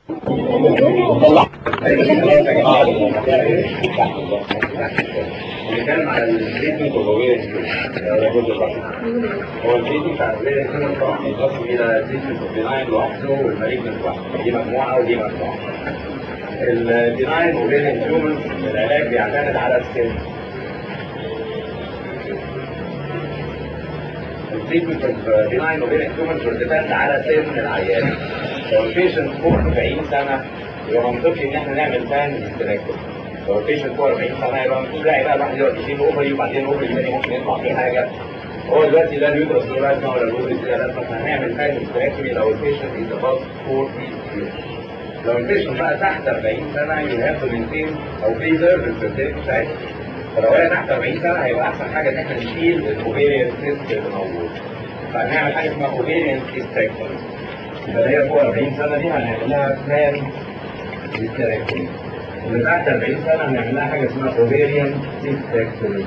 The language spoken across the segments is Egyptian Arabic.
بنتكلم على التريتمنت اوف ده جزء بسيط هو التريتمنت على الوبيريان طبعا بيتقسم الى تريتمنت اوف ديناين لوحده والمالجنت لوحده دي مجموعه ودي مجموعه الديناين اوبيريان تيومرز العلاج بيعتمد على السن التريتمنت اوف ديناين اوبيريان تيومرز بتدل على سن العيان لو البيشنت فوق 40 سنه يبقى منطقي ان احنا نعمل بلان للسلكتور لو البيشنت فوق 40 سنه يبقى مفيش داعي بقى الواحد يقعد يشيل اوفري وبعدين اوفري تاني ممكن يطلع فيه حاجه هو دلوقتي لا اليوترس له لازمه ولا الاوفري له لازمه احنا هنعمل بلان للسلكتوري لو البيشنت از اباف 40 years لو البيشنت بقى تحت 40 سنه يو هاف تو مينتين او بريزيرف الفيرتيلتي بتاعتها فلو هي تحت 40 سنه هيبقى احسن حاجه ان احنا نشيل الاوفيريان سيست اللي موجود فهنعمل حاجه اسمها اوفيريان سيستكتوري اللي هي فوق 40 سنه دي هنعمل لها بلان للسلكتوري اللي تحت 40 سنه هنعمل لها حاجه اسمها اوفيريان سيستكتوري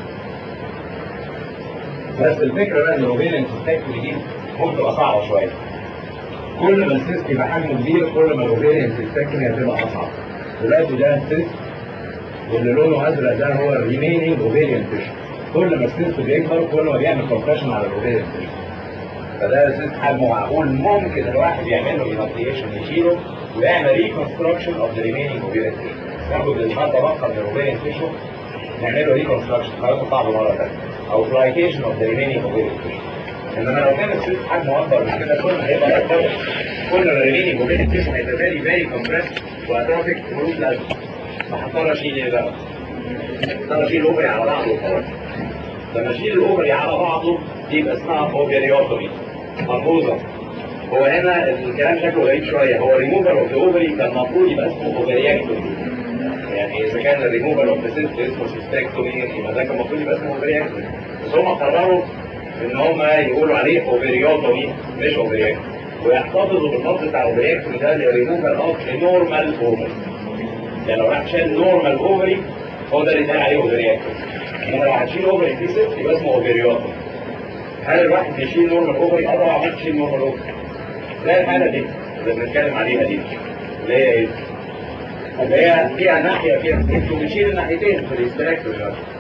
بس الفكره بقى ان الاوفيريان سيستكتوري دي ممكن تبقى صعبه شويه كل ما السيست يبقى حجمه كبير كل ما الاوفيريان سيستكتوري هتبقى اصعب دلوقتي ده السيست واللي لونه ازرق ده هو الريمينينج اوفيريان تيشو كل ما السيست بيكبر كل ما بيعمل كومبريشن على الاوفيريان تيشو فده سيست حجمه معقول ممكن الواحد يعمل له اينابليشن يشيله ويعمل ريكونستراكشن اوف ذا ريمينينج اوفيريان تيشو ناخد المادة بقى من الاوفيريان تيشو نعمل له ريكونستراكشن خلاص صعب مره ثانيه او فلايكيشن اوف ذا ريمينينج اوفيريان تيشو انما لو كان السيست حجمه اكبر من كده كل ما هيبقى اكبر كل ما الريمينينج اوفيريان تيشو هيبقى فيري فيري كومبريس وهترافيك ملوش لازمه فهضطر اشيل ايه بقى؟ هضطر اشيل الاوفري على بعضه وخلاص لما اشيل الاوفري على بعضه يبقى اسمها اوفريوتومي ملحوظه هو هنا الكلام شكله غريب شويه هو ريموفر اوف اوفري كان المفروض يبقى اسمه اوفرياكتومي يعني اذا كان الريموفر اوف سيست اسمه سيستكتومي يبقى ده كان المفروض يبقى اسمه اوفرياكتومي بس هم قرروا ان هم يقولوا عليه اوفريوتومي مش اوفرياكتومي ويحتفظوا بالنص بتاع اوفرياكتومي ده لريموفر اوف نورمال اوفري يعني لو راح شال نورمال اوفري هو ده اللي اتقال عليه اوفرياكتومي انما لو هتشيل اوفري في ست يبقى اسمه اوفريوتومي هل الواحد بيشيل نورمال اوفري؟ اه طبعا ما تشيل نورمال اوفري لا الحاله دي اللي بنتكلم عليها دي اللي هي ايه؟ اللي هي فيها ناحيه فيها انتوا بتشيل الناحيتين في الاستراكتور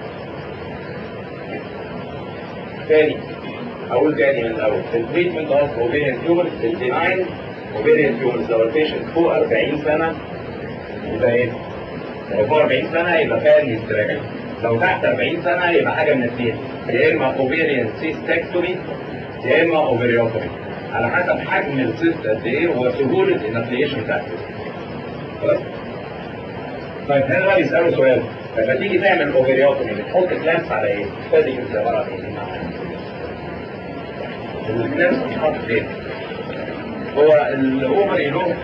تاني اقول تاني من الاول التريتمنت اوف اوفيريان تيومرز الديناين اوفيريان تيومرز لو البيشنت فوق 40 سنه يبقى ايه؟ لو فوق 40 سنه يبقى فعلا يستراكتور لو تحت 40 سنه يبقى حاجه من الاثنين يا اما اوفيريان سيستكتومي يا اما اوفريوتومي على حسب حجم السيست قد ايه وسهوله الانفليشن بتاعت خلاص طيب هنا بقى يسالوا سؤال لما تيجي تعمل اوفريوتومي بتحط كلامس على ايه؟ فادي كده عباره عن ايه؟ الكلامس بتتحط فين؟ هو الاوفري له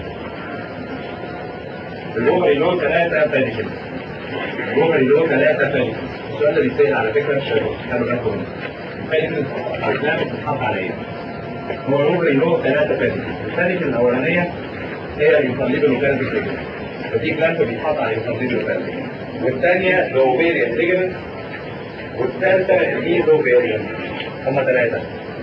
الاوفري له ثلاثه فاديكلز الاوفري له ثلاثه فاديكلز السؤال ده بيتسال على فكره مش خلوا بالكم منه الفاديكلز الكلامس بتتحط على ايه؟ هو الاوفري له ثلاثه فاديكلز الفاديكل الاولانيه هي الانفاليبل وكانت الفكره فدي كلامس بيتحط على الانفاليبل وكانت والثانيه الاوفيريان ليجمنت والثالثه الميزوفيريان هم ثلاثه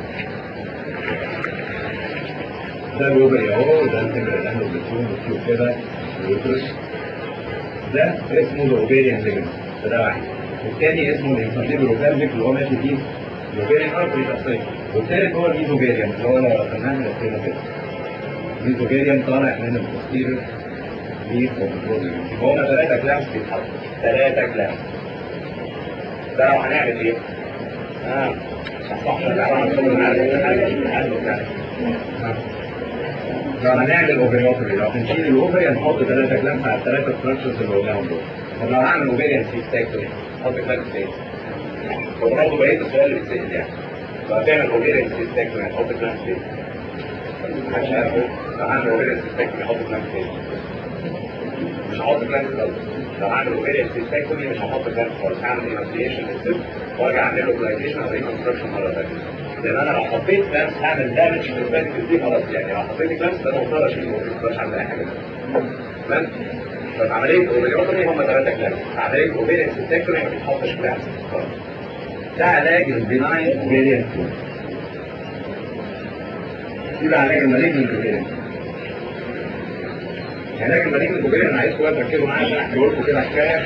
ده الاوفري اهو ده الفكره اللي احنا بنشوفه بنشوف كده اليوترس ده اسمه الاوفيريان ليجمنت ده واحد والثاني اسمه الانفاليبل وكانت اللي هو ماشي فيه الاوفيريان ارتري شخصيا والثالث هو الميزوفيريان اللي هو لو رسمناه هنا كده الميزوفيريان طالع من البوستيريور هما ثلاثة كلامس بيتحطوا ثلاثة كلامس ده لو هنعمل ايه؟ اه صح لو هنعمل اوفريوتري لو هنشيل الاوفري هنحط ثلاثة كلامس على الثلاثة ستراكشرز اللي قلناهم دول طب لو هعمل اوفريان سيستاكتوري احط كلامس فين؟ هو برضه بقيت السؤال اللي بيتسأل يعني لو هتعمل اوفريان سيستاكتوري هتحط كلامس فين؟ محدش عارف لو هعمل اوفريان سيستاكتوري هحط كلامس فين؟ مش هحط كلامس الاول لو هعمل اوفيريان سيستاكتومي مش هحط كلامس خالص هعمل انفليشن للسيل وارجع اعمل له بلايكيشن او ريكونستراكشن مره ثانيه لان انا لو حطيت كلامس هعمل دامج في الفالكس دي خلاص يعني لو حطيت كلامس ده انا مضطر اشيله ما اقدرش اعمل اي حاجه تمام ففي عمليه اوفيريوتومي هم ثلاثه كلامس في عمليه اوفيريان سيستاكتومي ما بيتحطش كلامس خالص ده علاج البناين اوفيريان يبقى علاج المالجنت اوفيريان علاج المالجنت اوفيريان انا عايزكم بقى تركزوا معايا عشان احكي لكم كده حكايه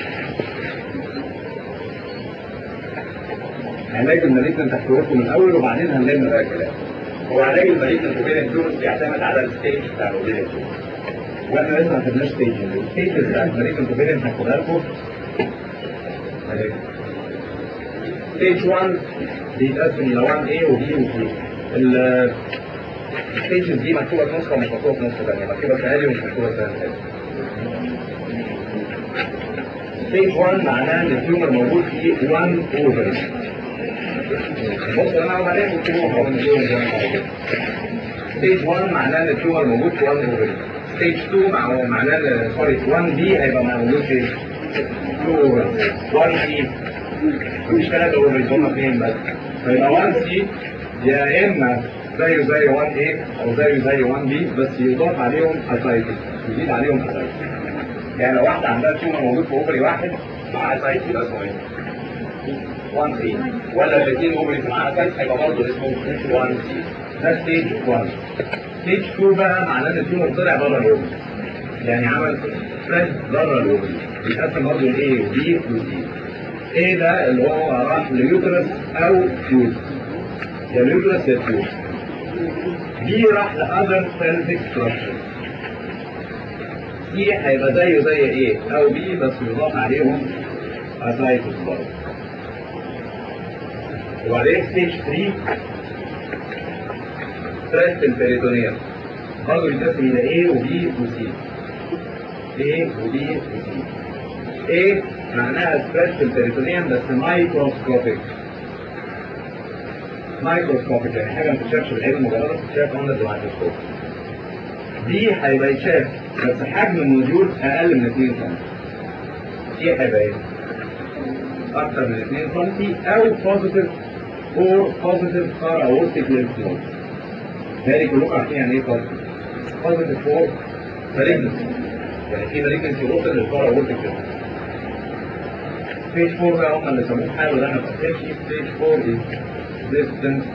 علاج المالجنت هحكي لكم من الاول وبعدين هنلم بقى الكلام هو علاج المالجنت اوفيريان تيومرز بيعتمد على الستيج بتاع الاوفيريان تيومرز واحنا لسه ما خدناش ستيج الستيج بتاع المالجنت اوفيريان هاخدها لكم ستيج 1 بيتقسم الى 1 A و B و C الستيجز دي مكتوبه في نسخه ومش مكتوبه في نسخه ثانيه مكتوبه في هادي ومش مكتوبه في ثانيه ستيج 1 معناه ان التيومر موجود في 1 اوفر بص انا عاوز عليكم التيومر ستيج 1 معناه ان التيومر موجود في 1 اوفر ستيج 2 معناه ان سوري 1 بي هيبقى موجود في 2 اوفر 1 بي مفيش ثلاثة اوفر هما اثنين بس فيبقى 1 سي يا اما زيه زي 1 A او زيه زي 1 B بس يضاف عليهم اسايتس يزيد عليهم اسايتس يعني لو واحدة عندها تيومر موجود في اوفري واحد مع اسايتس يبقى اسمه ايه؟ 1 C ولا الاثنين اوفري مع اسايتس هيبقى برضه اسمه 1 C ده ستيج 1 ستيج 2 بقى معناه ان التيومر طلع بره الاوفري يعني عمل سبريد بره الاوفري بيتقسم برضه ل A و B و C A ده اللي هو راح ليوترس او فيوز يا اليوترس يا الفيوز دي راح لأذر pelvic structure دي هيبقى زيه زي ايه او بي بس يضاف عليهم اسايتس برضه وبعدين ستيج 3 ستريس البريتونيال برضه بيتقسم الى A و B و C A و B و C A معناها ستريس البريتونيال بس مايكروسكوبيك مايكروسكوبيك يعني حاجه ما تتشافش بالعين المجرده تتشاف اندر الميكروسكوب دي هيبقى يتشاف بس حجم النوديول اقل من 2 سم دي هيبقى ايه؟ اكتر من 2 سم او بوزيتيف اور بوزيتيف فار اورتيك لينف نود بالي كلكم عارفين يعني ايه بوزيتيف بوزيتيف فور مالجنسي يعني في مالجنسي وصل للفار اورتيك لينف ستيج 4 بقى هم اللي سموه حاله ده ما تقسمش ستيج 4 دي ديستنس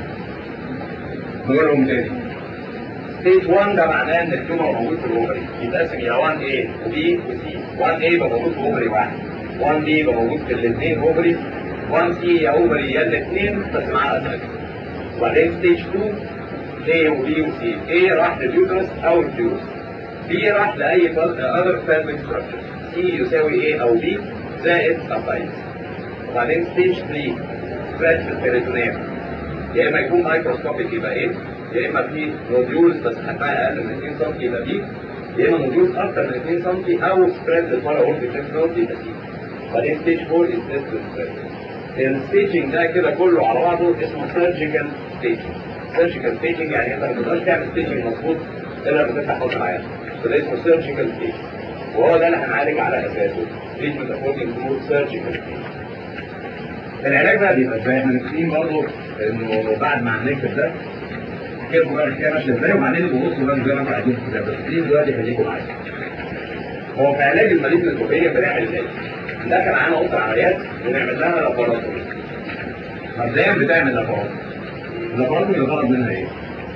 نقولهم تاني ستيج 1 ده معناه ان التيومر موجود في الاوفري يتقسم الى 1 A و B و C 1 A يبقى موجود في اوفري واحد 1 B يبقى موجود في الاثنين اوفري 1 C يا اوفري يا الاثنين بس معاه اساس وبعدين ستيج 2 A و B و C A راح لليوترس او الفيوز B راح لاي other pelvic structure C يساوي A او B زائد اسايتس وبعدين ستيج 3 سبريد في البريتونيوم يا اما يكون مايكروسكوبيك يبقى ايه يا اما في نوديولز بس حجمها اقل من 2 سم يبقى بي يا اما نوديولز اكتر من 2 سم او سبريد للفارا اورتيك لينف نود يبقى سي بعدين ستيج 4 از سبريد الستيجنج ده كده كله على بعضه اسمه سيرجيكال ستيجنج سيرجيكال ستيجنج يعني انت ما تقدرش تعمل ستيجنج مظبوط الا لما تفتح حوض العيان فده اسمه سيرجيكال ستيجنج وهو ده اللي هنعالج على اساسه تريتمنت اكوردنج تو سيرجيكال العلاج بقى بيبقى ازاي؟ احنا متفقين برضه انه بعد ما هنكتب ده كده بقى الحكايه ماشيه ازاي وبعدين ببصوا بقى زي ما انتوا عايزين كده بس دي دلوقتي خليكم معايا. هو في علاج المريض الكوفيه بنعمل ازاي؟ ندخل معانا اوضه عمليات ونعمل لها لابوراتوري. مبدئيا بتعمل لابوراتوري. اللابوراتوري الغرض منها ايه؟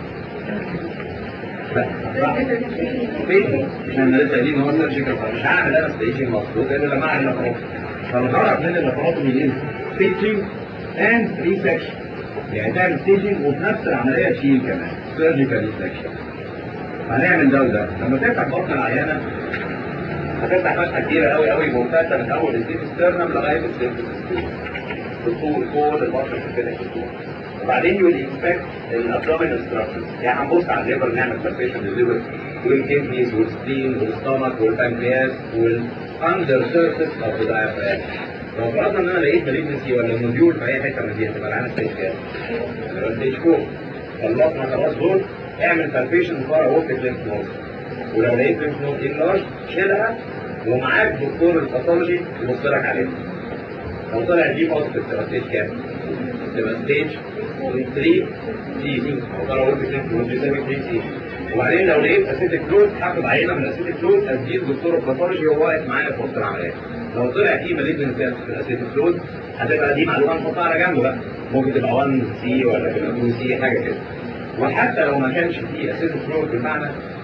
احنا لسه قايلين ان هو سيرجيكال مش هعمل انا ستيشن مظبوط الا لما اعمل لابوراتوري. فالغرض من اللابوراتوري ايه؟ stitching and resection يعني تعمل stitching وفي نفس العملية تشيل كمان surgical resection هنعمل ده وده لما تفتح بطن العيانة هتفتح فتحة كبيرة قوي قوي ممتدة من أول السيت ستيرنم لغاية السيت بالطول كل البطن في كده الطول وبعدين يقول انسبكت الابدومينال ستراكشرز يعني هنبص على الليفر نعمل بالبيشن للليفر والكدنيز والسبين والستامك والبنكرياس والاندر سيرفيس اوف ذا diaphragm لو فرضنا ان انا لقيت مالجنسي ولا نوديول في اي حته من دي هتبقى العينه ستيج كام؟ هتبقى ستيج 4 خلصنا خلاص دول اعمل بالبيشن فار اورتيك لينف نود ولو لقيت لينف نود انلارج شيلها ومعاك دكتور الباثولوجي يبص لك عليها لو طلع دي بوزيتيف تبقى ستيج كام؟ تبقى ستيج 3 سي او طلع اورتيك لينف نود يساوي 3 سي وبعدين لو لقيت اسيتيك فلويد هاخد عينه من الاسيتيك فلويد اديه لدكتور الباثولوجي وهو واقف معايا في وسط العمليه لو طلع فيه مالجنسي في الاسيتيك فلويد هتبقى دي معلومه نحطها على جنب بقى ممكن تبقى 1 سي ولا تبقى 2 سي حاجه كده وحتى لو ما كانش فيه اسيتيك فلويد بمعنى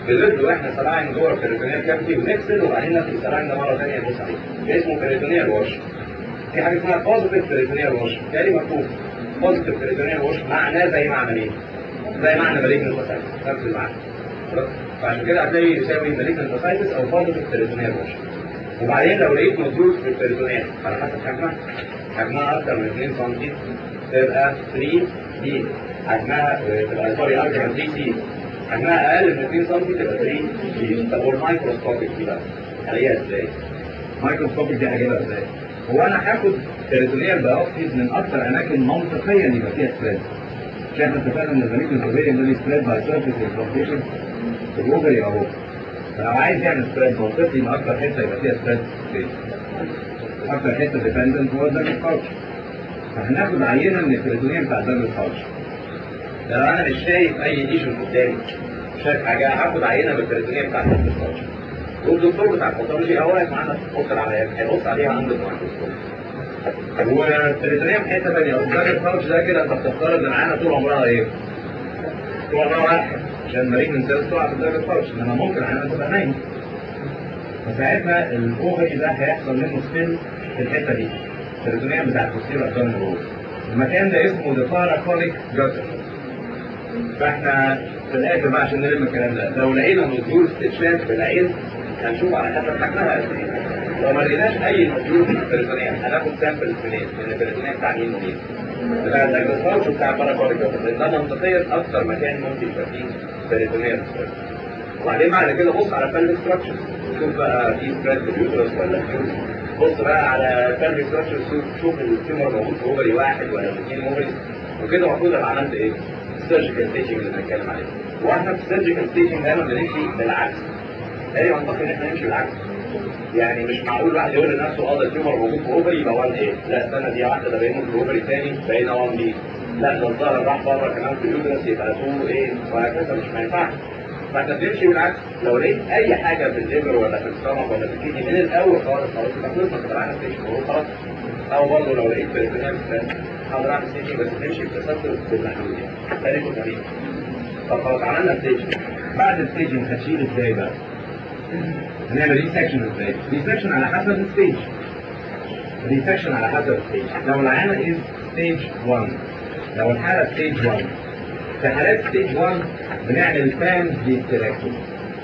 بنرد واحنا سلاين جوه البريتونيال كافيتي ونغسل وبعدين ناخد السلاين ده مره ثانيه نبص عليه ده اسمه بريتونيال واش في حاجه اسمها بوزيتيف بريتونيال واش تاني مكتوب بوزيتيف بريتونيال واش معناه زي معنى ايه؟ زي معنى مالجنت فاسايتس نفس المعنى خلاص فعشان كده هتلاقي يساوي مالجنت فاسايتس او بوزيتيف بريتونيال واش وبعدين لو لقيت نزول في البريتونيال على حسب حجمها حجمها اكتر من 2 سم تبقى 3 دي حجمها تبقى سوري اكتر من 3 سي حجمها اقل من 2 سم تبقى 3 دي طب والمايكروسكوبيك دي بقى هلاقيها ازاي؟ المايكروسكوبيك دي هجيبها ازاي؟ هو انا هاخد تريتوريال بايوبسيز من اكتر اماكن منطقيا يبقى فيها سبريد شايف اتفقنا ان البريك الفوبيريان ده سبريد باي سيرفيس انفلاميشن الاوفري اهو فلو عايز يعمل سبريد منطقي يبقى اكتر حته يبقى فيها سبريد فين؟ اكتر حته ديبندنت هو الدم الكاوتش فهناخد عينه من التريتوريال بتاع الدم الكاوتش ده لو انا مش شايف اي ايشن قدامي مش شايف حاجه هاخد عينه من التريتوريال بتاع الدم الكاوتش والدكتور بتاع الباثولوجي هو واقف معانا في اوضه العمليات هيبص عليها عند الميكروسكوب والتريتوريال في حته ثانيه الدم الكاوتش ده كده انت بتفترض ان معانا طول عمرها ايه؟ طول عمرها واحد عشان المريض من سيلز تقع في الدم الكاوتش انما ممكن عينها تبقى نايمه فساعتها الاوفري ده هيحصل منه سبين في الحته دي التريتوريال بتاع الكوستير ابدومين رول المكان ده اسمه ذا بارافونيك جاتر فاحنا في الاخر بقى عشان نلم الكلام ده لو لقينا نزول استكشاف في العين هنشوف على حسب حجمها قد ايه لو ما لقيناش اي نزول في البريتونيال هناخد سامبل منين؟ من البريتونيال بتاع مين ومين؟ بتاع الدايجنوستاج وبتاع البارافونيك جاتر لان ده منطقيا اكتر مكان ممكن يبقى فيه بريتونيال وبعدين بعد كده بص على البلفيك ستراكشر شوف بقى في سبريد في اليوترس ولا فيوز بص بقى على البلفيك ستراكشر شوف شوف التيومر موجود في اوفري واحد ولا اثنين اوفري وكده المفروض ابقى عملت ايه؟ السيرجيكال ستيجنج اللي بنتكلم عليه واحنا في السيرجيكال ستيجنج دايما بنمشي بالعكس تاني منطقي ان احنا نمشي بالعكس يعني مش معقول واحد يقول لنفسه اه ده التيومر موجود في اوفري يبقى 1 ايه لا استنى دي واحده ده باينه في الاوفري الثاني باينه 1 بي لا ده الظاهر راح بره كمان في اليوترس يبقى 2 ايه وهكذا مش ما ينفعش فاحنا بنمشي بالعكس لو لقيت اي حاجه في الليفر ولا في السtomach ولا في الكدني من الاول خالص خلاص يبقى خلصنا في العالم ستيشن خلاص او برضه لو لقيت بريتونيال حاضر اعمل ستيشن بس تمشي بتسلسل بالمحلول يعني تاريخ وتاريخ طب خلاص عملنا ستيشن بعد الستيشن هتشيل ازاي بقى؟ هنعمل ريسكشن ازاي؟ ريسكشن على حسب الستيج ريسكشن على حسب الستيج لو العينه از ستيج 1 لو الحاله ستيج 1 في حالات ستيج 1 بنعمل فان هيستريكتومي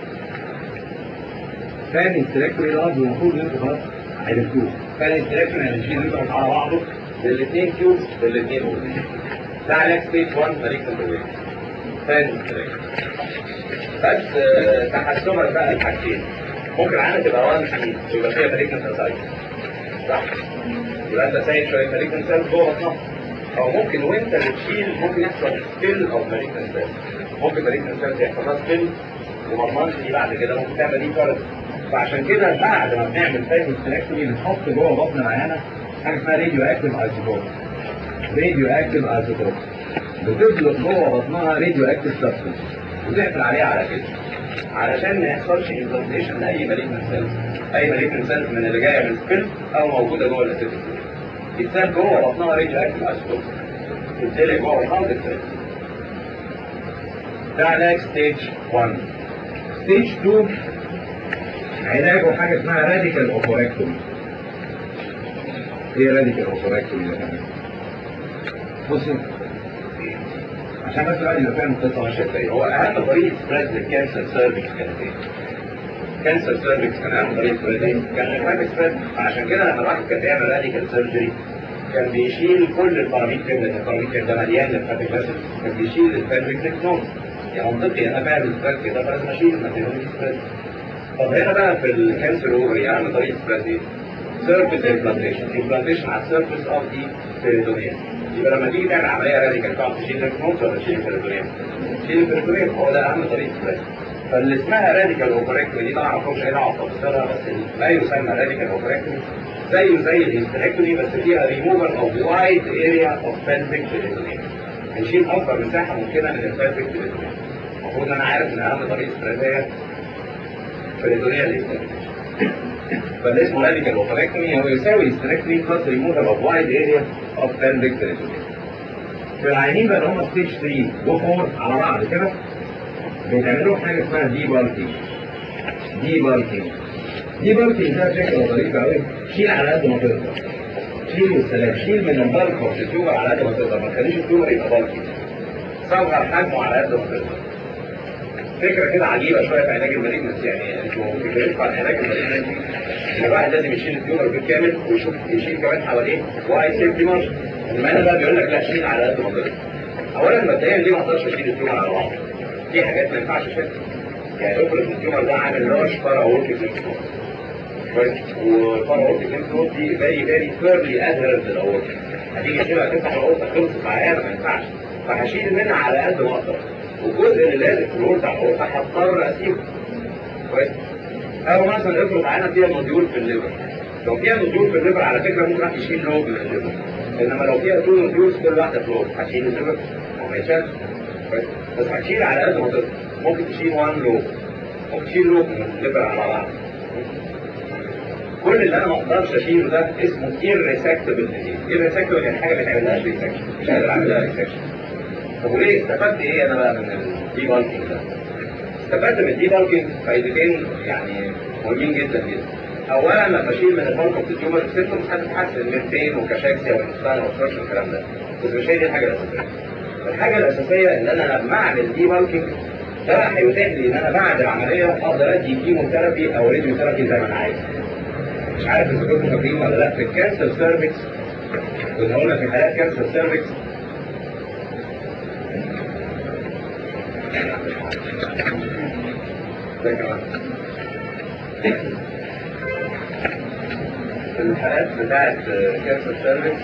فان هيستريكتومي ده المفروض ان انتوا خلاص عرفتوه فان هيستريكتومي يعني نشيل الريبر على بعضه بالاثنين كيوبس بالاثنين اورز ده علاج ستيج 1 مالك كنترول فان هيستريكتومي بس آه، تحسبا بقى الحاجتين ممكن عندك تبقى 1 سي يبقى فيها مالجنت اسايتس صح؟ يبقى انت سايب شويه مالجنت سيلز جوه بطنها او ممكن وانت بتشيل ممكن يحصل سبيل او مالجنت سيلز ممكن مالجنت سيلز يحصل لها سبيل وما اضمنش دي بعد كده ممكن تعمل دي فرد فعشان كده بعد ما بنعمل فايتو ستراكتومي بنحط جوه بطن العيانه حاجه اسمها راديو اكتيف ايزوتوب راديو اكتيف ايزوتوب بتطلق جوه بطنها راديو اكتيف سبستنس وتقفل عليها على كده علشان ما يحصلش انفلاميشن لاي مالجنت سيلز اي مالجنت سيلز من اللي جايه من سبيل او موجوده جوه الاسيتيك السيل جوه بطنها راديو اكتيف ايزوتوب تتسلق جوه بطنها وتتسلق ده علاج ستيج 1 ستيج 2 علاجه حاجه اسمها راديكال اوبوريكتومي ايه راديكال اوبوريكتومي ده كمان بصوا عشان بس الواحد يبقى فاهم القصه ماشيه ازاي هو اهم طريقه سبريد للكانسر سيرفكس كانت ايه؟ كانسر سيرفكس كان اهم طريقه سبريد ايه؟ كان الفاك سبريد عشان كده لما الواحد كان بيعمل راديكال سيرجري كان بيشيل كل الباراميتر لان الباراميتر ده مليان للفاتيك اسيد كان بيشيل الفاتيك نكنون يعني منطقي انا فاهم السبريد كده فلازم اشيل الماتيريال سبريد طب هنا بقى في الكانسر اوفري اهم طريقه سبريد ايه؟ سيرفيس امبلانتيشن امبلانتيشن على السيرفيس اوف دي بيريتونيوم يبقى لما تيجي تعمل عمليه راديكال تقعد تشيل الكنوز ولا تشيل البيريتونيوم؟ تشيل البيريتونيوم هو ده اهم طريقه سبريد فاللي اسمها راديكال اوبريكتومي دي طبعا ما فيهمش اي دعوه بتفاصيلها بس ما يسمى راديكال اوبريكتومي زيه زي الهيستريكتومي بس فيها ريموفر اوف وايد اريا اوف pelvic peritoneum هنشيل اكبر مساحه ممكنه من البلفيك peritoneum المفروض ان انا عارف ان اهم طريقه سبريد هي peritoneal فاللي اسمه راديكال اوبريكتومي هو يساوي هيستريكتومي بلس ريموفر اوف وايد اريا اوف pelvic peritoneum في العينين بقى اللي هم ستيج 3 و4 على بعض كده بيتعمل لهم حاجه اسمها دي بالكينج دي بالكينج دي بالكينج ده فكره ظريفه قوي شيل على قد ما تقدر شيل والسلام شيل من البلك في التيومر على قد ما تقدر ما تخليش التيومر يبقى بالكي صغر حجمه على قد ما تقدر فكره كده عجيبه شويه في علاج المالجنس يعني انتوا فكرتكم عن علاج المالجنس الواحد لازم يشيل التيومر بالكامل ويشوف يشيل كمان حواليه واي سيفتي مارجن انما انا بقى بيقول لك لا شيل على قد ما تقدر اولا مبدئيا ليه ما اقدرش اشيل التيومر على بعض في حاجات ما ينفعش اشيلها يعني افرض التيومر ده عامل راش فرا اوركيد كويس والفرا اوركيد ليمف دي فيري فيري فيرلي ادهرنت للاوركيد هتيجي تشيلها تفتح الاوركيد خلصت معايا ما ينفعش فهشيل منها على قد ما اقدر والجزء اللي لازم في الاوركيد على الاوركيد هضطر اسيبه كويس او مثلا افرض معانا فيها نوديول في الليفر لو فيها نوديول في الليفر على فكره ممكن تشيل لوب من الليفر انما لو فيها تو نوديولز كل واحده في لوب هتشيل الليفر ما يشالش كويس بس هتشيل على قد ما تقدر ممكن تشيل 1 لوب ممكن تشيل لوب من الليفر على بعض كل اللي انا ما اقدرش اشيله ده اسمه irresectable disease irresectable يعني حاجه ما تعملهاش ريسكشن مش قادر اعملها ريسكشن طب وليه استفدت ايه انا بقى من الدي بالكينج ده؟ استفدت من الدي بالكينج فايدتين يعني مهمين جدا جدا اولا لما اشيل من البالك اوف التيومر السيمتومز هتتحسن من بين وكشاكسيا والانسان والفرش والكلام ده بس مش هي دي الحاجه الاساسيه الحاجه الاساسيه ان انا لما اعمل دي بالكينج ده هيتيح لي ان انا بعد العمليه اقدر ادي كيموثيرابي او راديو ثيرابي زي ما انا عايز مش عارف اذا كنتوا فاكرين ولا لا في الكانسر سيرفكس كنا قلنا في حالات كانسر سيرفكس ده كمان في الحالات بتاعت كانسر سيرفكس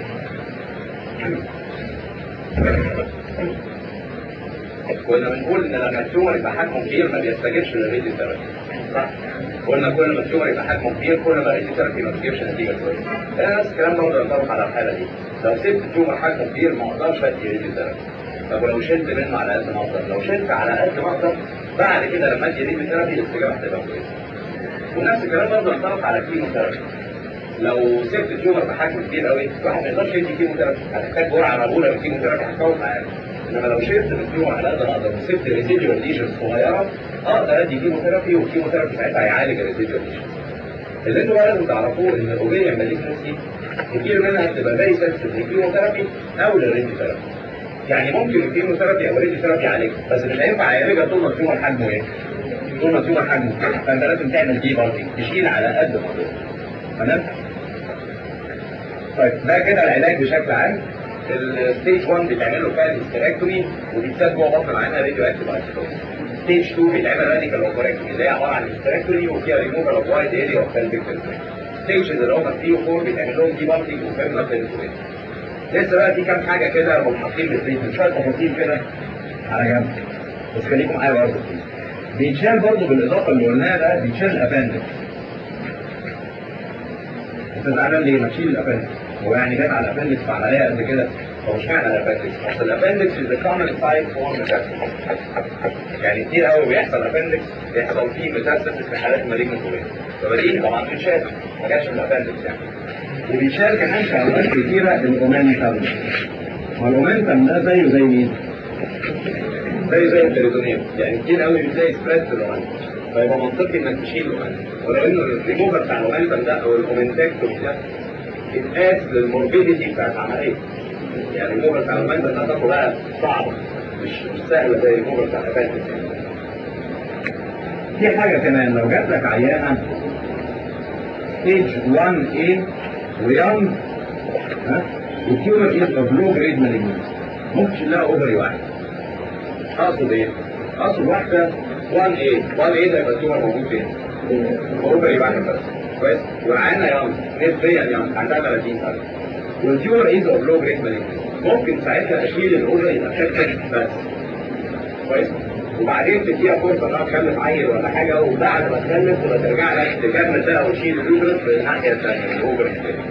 كنا بنقول ان لما التيومر يبقى حجمه كبير ما بيستجيبش للراديو ثيرابي صح؟ قلنا كل ما التيومر يبقى حجمه كبير كل ما الراديو ثيرابي ما بتجيبش نتيجه كويسه. ده نفس الكلام برضه ينطبق على الحاله دي. لو سبت التيومر حجمه كبير ما اقدرش ادي راديو ثيرابي. طب ولو شلت منه على قد ما اقدر، لو شلت على قد ما اقدر بعد كده لما ادي راديو ثيرابي الاستجابه هتبقى كويسه. ونفس الكلام برضه ينطبق على الكيموثيرابي. لو سبت التيومر بحجم كبير قوي الواحد ما يقدرش يدي كيموثيرابي هتحتاج جرعه مهوله من الكيموثيرابي هتكون معاك انما لو شلت من التيومر على قد ما اقدر وسبت ريزيديوال ليجن صغيره اقدر ادي كيموثيرابي والكيموثيرابي ساعتها هيعالج الريزيديوال ليجن اللي انتوا بقى لازم تعرفوه ان الاوفيريان مالجنسي كتير منها بتبقى فيري سنسيتيف للكيموثيرابي او للراديوثيرابي يعني ممكن الكيموثيرابي او الراديوثيرابي يعالجها بس مش هينفع يعالجها طول ما التيومر حجمه ايه؟ طول ما التيومر حجمه فانت لازم تعمل دي بارتي تشيل على قد ما تقدر تمام؟ طيب ده كده العلاج بشكل عام الستيج 1 بيتعمل له فعلا هيستراكتومي وبيتساب جوه بطن العينه راديو اكتيف ايسوتوب ستيج 2 بيتعمل راديكال اوبريكتومي اللي هي عباره عن هيستراكتومي وفيها ريموفال اوف وايد اريا اوف بلفيك ستيجز اللي هم 3 و 4 بيتعمل لهم دي بارتنج وفيرنا بنتوين لسه بقى في كام حاجه كده ملحقين بالتريتمنت شويه تفاصيل كده على جنب بس خليكم معايا برضه بيتشال برضه بالاضافه اللي قلناها ده بيتشال الاباندكس انت زعلان ليه؟ ما تشيل الاباندكس هو يعني جت على الاباندكس في عمليه قد كده هو مش معنى الاباندكس اصل الاباندكس از كومن سايد فور ميتاستاسيس يعني كتير قوي بيحصل اباندكس بيحصل فيه ميتاستاسيس في حالات مالجنت فبديهي طبعا بيتشال ما جاتش من الاباندكس يعني وبيتشال كمان في اوقات كتيره الاومنتم والاومنتم ده زيه زي مين؟ زي زي البريتونيوم يعني كتير قوي بتلاقي سبريد في الاومنتم فيبقى منطقي انك تشيل الاومنتم ولو انه الريموفر بتاع الاومنتم ده او الاومنتكتوم ده اتقاس للموربيديتي بتاعت العمليه يعني الريموفر بتاع الاومنتم هتاخده بقى صعب مش مش سهله زي الريموفر بتاع الاباندكس في حاجه كمان لو جات لك عيانه ستيج 1A ويونج ها والتيومر از اوف لو جريد مالجنس ممكن تشيل لها اوفري واحد اقصد ايه؟ اقصد واحده 1A 1A ده يبقى التيومر موجود فين؟ اوفري واحد بس كويس وعيانه يونج نسبيا يونج عندها 30 سنه والتيومر از اوف لو جريد مالجنس ممكن ساعتها اشيل الاوفري افكتد بس كويس وبعدين تديها فرصه انها تخلف عيل ولا حاجه وبعد ما تخلف تبقى ترجع لك تكمل ده وتشيل اليوترس في الناحيه الثانيه الاوفر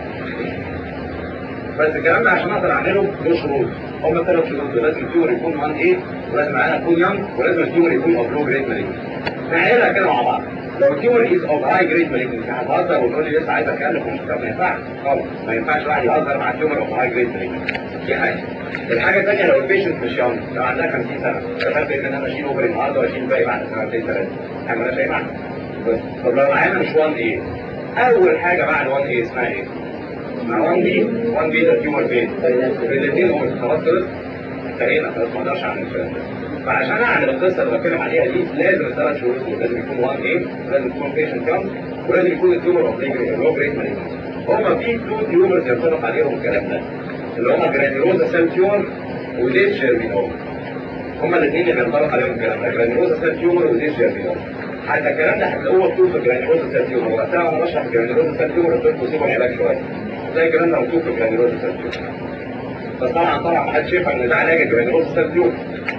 بس الكلام ده عشان اقدر اعمله له شروط هم الثلاث شروط دول. لازم التيور يكون 1 ايه ولازم معانا يكون يونج ولازم التيور يكون اوف لو جريد مالجنس نعملها كده مع بعض لو التيور از اوف هاي جريد مالجنس هتهزر وتقول لي لسه عايز اتكلم ومش ما ينفعش خالص ما ينفعش واحد يهزر مع التيور اوف هاي جريد مالجنس دي حاجه الحاجه الثانيه لو البيشنت مش يونج لو عندها 50 سنه فاهم ان انا اشيل اوفر النهارده واشيل الباقي بعد سنتين ثلاثه احنا مالناش اي معنى بس طب لو معانا مش 1 ايه اول حاجه بعد 1 ايه اسمها ايه؟ اسمها 1 بي 1 بي ده تيومر فين؟ الاثنين هم خلاص خلص انتهينا خلاص ما اقدرش اعمل الكلام ده فعشان اعمل القصه اللي بتكلم عليها دي لازم الثلاث شروط دول لازم يكون 1 ايه ولازم يكون بيشنت يونج ولازم يكون التيومر اوف لو جريد مالجنسي هما في تو تيومرز ينطبق عليهم الكلام ده اللي هما جرانيولوزا سيل تيومر وليش جيرمينوم هما الاثنين اللي بينطبق عليهم الكلام ده جرانيولوزا سيل تيومر وليش جيرمينوم حتى الكلام ده هتلاقوه مكتوب في جرانيولوزا سيل تيومر وقتها وانا بشرح جرانيولوزا سيل تيومر قلت لكم سيبوا العلاج شويه تلاقي الكلام ده مكتوب في جرانيولوزا سيل تيومر بس طبعا طبعا محدش يفهم ان ده علاج الجرانيولوزا سيل تيومر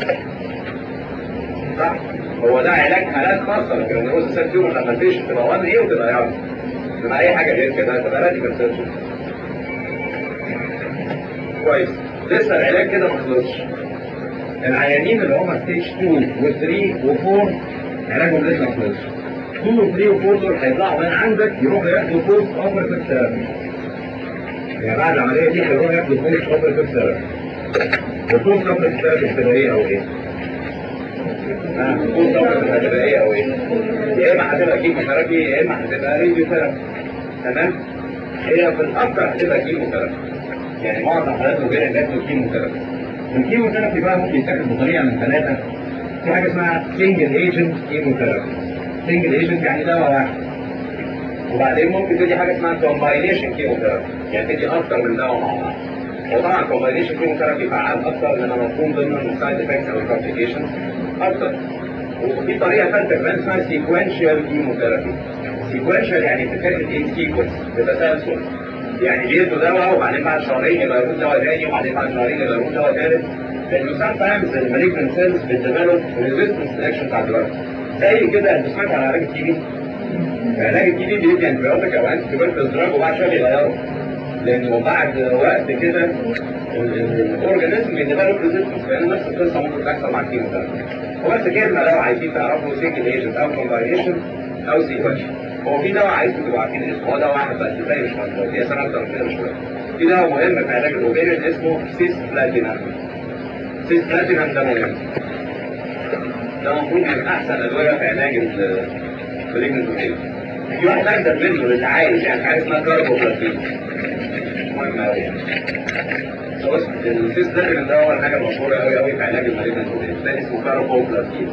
صح هو ده علاج حالات خاصه للجرانيولوزا سيل تيومر لما البيشنت تبقى 1 ايه وتبقى يونج تبقى اي حاجه غير كده تبقى راديكال سيرجري كويس لسه العلاج كده ما خلصش العيانين اللي هم ستيج 2 و3 و4 علاجهم لسه ما خلصش 2 و 3 و 4 دول هيطلعوا من عندك يروحوا ياخدوا بوست اوبرتيف ثيرابي يعني بعد العمليه دي هيروحوا ياخدوا بوست اوبرتيف ثيرابي البوست اوبرتيف ثيرابي هتبقى ايه او ايه؟ البوست اوبرتيف هتبقى ايه او ايه؟ يا اما هتبقى كيموثيرابي يا اما هتبقى راديو ثيرابي تمام؟ هي في الاكثر هتبقى كيموثيرابي يعني معظم حالات الوجيه بياخدوا كيموثيرابي الكيموثيرابي بقى ممكن يتاخد بطريقه من ثلاثه في حاجه اسمها سنجل ايجنت كيموثيرابي سنجل ايجنت يعني دواء واحد وبعدين ممكن تدي حاجه اسمها كومباينيشن كيموثيرابي يعني تدي اكتر من دواء مع بعض وطبعا كومباينيشن كيموثيرابي فعال اكتر لما مفهوم ضمن السايد افكتس او الكومبليكيشنز اكتر وفي طريقه ثالثه كمان اسمها سيكونشال كيموثيرابي سيكونشال يعني بتتاخد ان سيكونس بتسلسل يعني بيدوا دواء وبعدين بعد شهرين يبقى ياخد دواء ثاني وبعدين بعد شهرين يبقى ياخد دواء ثالث لانه سام تايمز المالجنت سيلز بتديفلوب ريزيستنس رياكشن بتاع الدواء زي كده انت سمعت عن علاج التي بي علاج التي بي بيدي انتبيوتيك او انتي تيوبركلوز دراج وبعد شويه بيغيره لانه بعد وقت كده الاورجانيزم بيديفلوب ريزيستنس لان نفس القصه ممكن تحصل مع الكيموثيرابي وبس كلمه لو عايزين تعرفوا سنجل ايجنت او كومباينيشن او سيكونشن هو في دواء عايزكم تبقوا عارفين اسمه هو دواء واحد بس زي مش مهم في اسامي اكتر من كده مش مهم في دواء مهم في علاج الاوبيريان اسمه سيس بلاتينام سيس بلاتينام ده مهم ده المفروض من احسن ادويه في علاج المالجنت اوبيريان في واحد اجدد منه اللي عايش يعني حاجه اسمها كاربوبلاتين مهمه قوي يعني بص السيس بلاتينام ده هو الحاجه المشهوره قوي قوي في علاج المالجنت اوبيريان ده اسمه كاربوبلاتين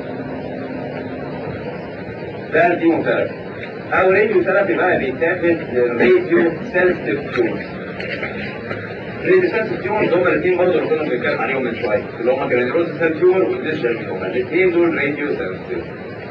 ده الكيموثيرابي او راديو ثيرابي بقى بيتاخد راديو سنسيتيف تيومرز راديو سنسيتيف تيومرز هم الاثنين برضه اللي كنا بنتكلم عليهم من شويه اللي هم جرانيولوز سيل تيومر والديسجرمينوما الاثنين دول راديو سنسيتيف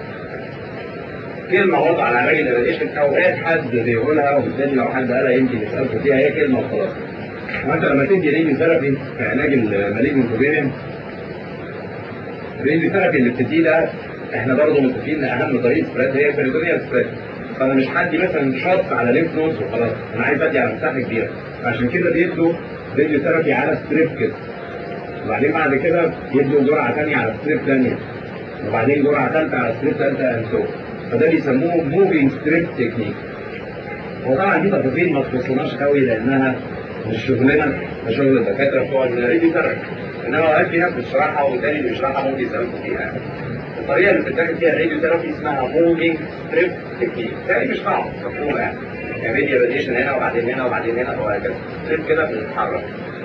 كلمة برضه على علاج الراديشن اوقات حد بيقولها وبالتالي لو حد قالها يمكن يسألكوا فيها هي كلمة وخلاص. وانت لما تدي راديو ثيرابي في علاج المالجنت اوفيريان الراديو ثيرابي اللي بتديه ده احنا برضه متفقين ان اهم طريقه سبريد هي البريتونيال سبريد فانا مش هدي مثلا شوت على ليمف نودز وخلاص انا عايز ادي على مساحه كبيره عشان كده بيدوا فيديو ثيرابي على ستريب كده وبعدين بعد كده يدوا جرعه ثانيه على ستريب ثانيه وبعدين جرعه ثالثه على ستريب ثالثه اند سو فده بيسموه موفينج ستريب تكنيك وطبعا دي تفاصيل ما تخصناش قوي لانها مش شغلنا ده شغل الدكاتره بتوع الراديو ثيرابي انما اوقات في ناس بتشرحها والتاني اللي بيشرحها ممكن يسالكوا فيها الطريقه اللي بتتاخد فيها الراديو ثيرابي اسمها موفينج ستريب تكنيك تقريبا مش صعب مفهومه يعني يعني فيديو راديشن هنا وبعدين هنا وبعدين هنا وهكذا ستريب كده بتتحرك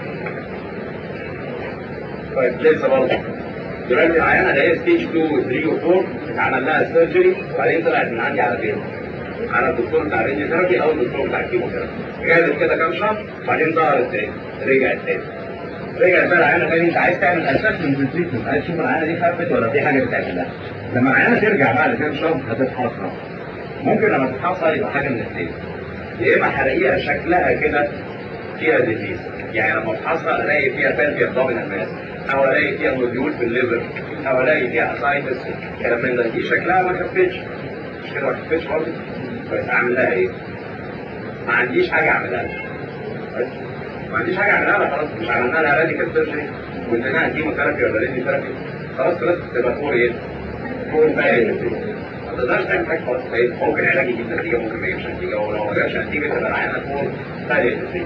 طيب لسه برضه دلوقتي العيانه اللي هي ستيج 2 و 3 و 4 اتعمل لها سيرجري وبعدين طلعت من عندي على فين؟ على الدكتور بتاع الراديو ثيرابي او الدكتور بتاع الكيموثيرابي قعدت كده كام شهر وبعدين ظهرت تاني رجعت تاني رجع بقى العيانه تاني انت عايز تعمل اسسمنت للتريتمنت عايز تشوف العيانه دي خفت ولا في حاجه بتعمل لها لما العيانه ترجع بعد كام شهر هتتحصر ممكن لما تتحصر يبقى حاجه من الاثنين يا اما هلاقيها شكلها كده فيها ديزيز يعني لما اتحصر الاقي فيها فالفيا دومينال ماس او الاقي فيها نوديول في الليفر او الاقي فيها اسايتس كلام من ده دي شكلها ما خفتش مش كده ما خفتش برضه بس اعمل لها ايه؟ ما عنديش حاجه اعملها لها ما عنديش حاجه اعملها لها خلاص مش عملنا لها راديكال سيرجري واديناها كيموثيرابي ولا راديو ثيرابي خلاص خلاص تبقى فور ايه؟ فور بقى ما تقدرش تعمل حاجه خلاص ممكن علاج يجيب نتيجه ممكن ما يجيبش نتيجه ولو ما جابش نتيجه تبقى العيانه فور بقى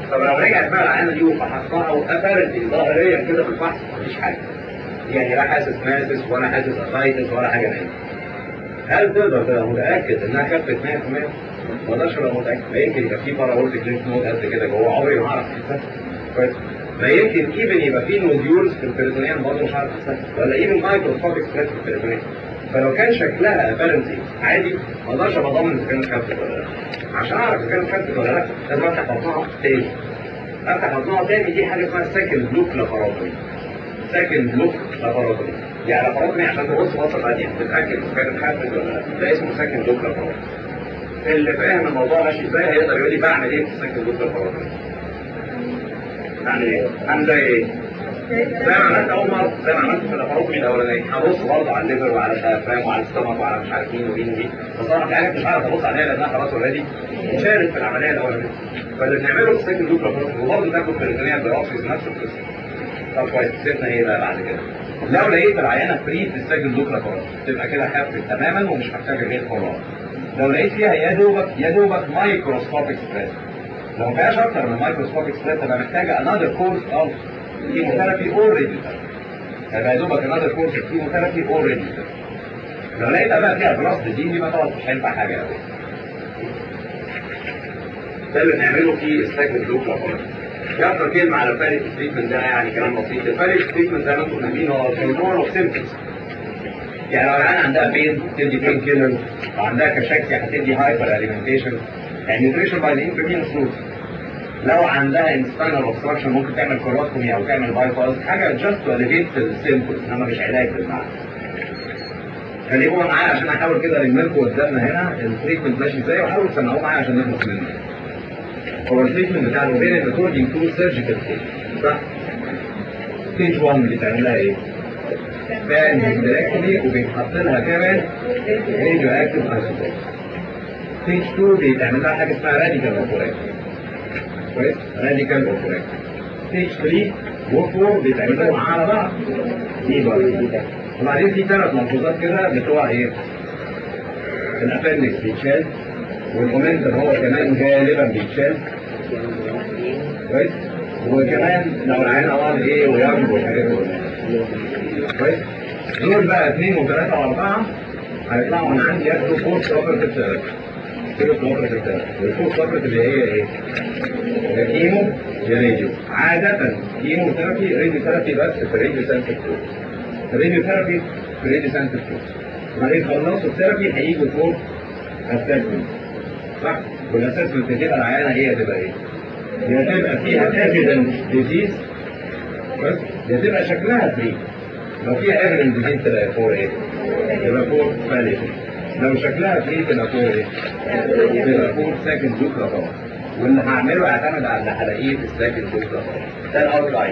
طب لو رجعت بقى العينه دي وفحصناها وقفلت ظاهريا كده في الفحص مفيش حاجه يعني لا حاسس ماسس ولا حاسس اسايتس ولا حاجه منها هل تقدر تبقى متاكد انها خفت 100%؟ ما اقدرش ابقى متاكد ما يمكن يبقى في باراورتيك لينف نود قد كده جوه عمري ما اعرف احسها كويس ما يمكن ايفن يبقى في نوديولز في البريتونيان برضه مش عارف احسها ولا ايفن مايكروسكوبيك ستريس في البريتونيان فلو كان شكلها ابيرنتي عادي ما اقدرش ابقى ضامن اذا كانت خفت ولا لا عشان اعرف اذا كانت خفت ولا لا لازم افتح بطنها تاني افتح بطنها تاني دي حاجه اسمها سكند لوك لاباراتوري سكند لوك لاباراتوري يعني لاباراتوري عشان تبص بصه ثانيه تتاكد اذا كانت خفت ولا لا ده اسمه سكند لوك لاباراتوري اللي فاهم الموضوع ماشي ازاي هيقدر يقول لي بعمل ايه في السكند لوك لاباراتوري بعمل ايه؟ اعمل زي ايه؟ زي ما عملت اول مره زي ما عملت في الاباروتومي الاولانيه هبص برضه على الليفر وعلى الديافرام وعلى الستمك وعلى مش عارف مين ومين ومين بس انا في حاجات مش عارف ابص عليها لانها خلاص اوريدي شارك في العمليه الاولانيه فاللي بنعمله في السكند لوب لاباروتومي وبرضه تاخد بريتونيا بروكسيز نفس القصه طب كويس سيبنا ايه بقى بعد كده؟ لو لقيت العينه فري في السجن دوك لاباروتومي تبقى كده خفت تماما ومش محتاجه غير فولو لو لقيت فيها يا دوبك يا دوبك مايكروسكوبيك ستريس لو ما فيهاش اكتر من مايكروسكوبيك ستريس تبقى محتاجه انذر كورس اوف كيموثيرابي اور راديوثيرابي يبقى يا دوبك انذر كورس اوف كيموثيرابي اور راديوثيرابي لو لقيت بقى فيها بلاست دي يبقى طبعا مش هينفع حاجه قوي ده اللي بنعمله في السجن دوك لاباروتومي يفضل كلمة على الفاليت تريتمنت ده يعني كلام بسيط الفاليت تريتمنت زي ما انتم فاهمين هو كنترول اوف سيمبتومز يعني لو العيان عندها بين تدي بين كيلر وعندها كشاكسيا هتدي هايبر اليمنتيشن يعني نيوتريشن باي انترفينوس روت لو عندها انستاينال اوبستراكشن ممكن تعمل كولوستومي او تعمل باي باس حاجه جاست تو اليفيت السيمبتومز انما مش علاج بالمعنى خليكم معايا عشان احاول كده الم لكم قدامنا هنا التريتمنت ماشي ازاي وحاولوا تسمعوه معايا عشان نخلص منه هو التريتمنت بتاع الاوفيريان اكوردنج تو سيرجيكال صح؟ ستيج 1 بتعملها ايه؟ بان هيستريكتومي وبيتحط لها كمان راديو اكتيف ايسوتوب ستيج 2 بيتعمل لها حاجه اسمها راديكال اوبوريكتومي كويس؟ راديكال اوبوريكتومي ستيج 3 و4 بيتعملوا على بعض دي بقى وبعدين في ثلاث ملحوظات كده بتوع ايه؟ الابندكس بيتشال والمومنتم هو كمان غالبا بيتشال كويس وكمان لو العين عوض ايه ويرمج والحاجات دي كويس دول بقى اثنين وثلاثه واربعه هيطلعوا من عندي ياخدوا فورس اوبرتيف ثيرابي فورس اوبرتيف ثيرابي والفورس اوبرتيف اللي هي ايه؟ يا كيمو يا راديو عادة كيمو ثيرابي راديو ثيرابي بس في الراديو سنتر الراديو ثيرابي في الراديو سنتر وبعدين خلصوا الثيرابي هيجوا فوق اسسمنت صح والاسسمنت تبقى العيانه هي تبقى ايه؟ هي تبقى فيها ايفيدنس ديزيز بس هي تبقى شكلها فري لو فيها ايفيدنس ديزيز تبقى فور ايه؟ تبقى فور فاليد لو شكلها فري تبقى فور ايه؟ تبقى فور سكند دوكلا طبعا واللي هعمله يعتمد على اللي هلاقيه في السكند دوكلا طبعا ده الاوتلاين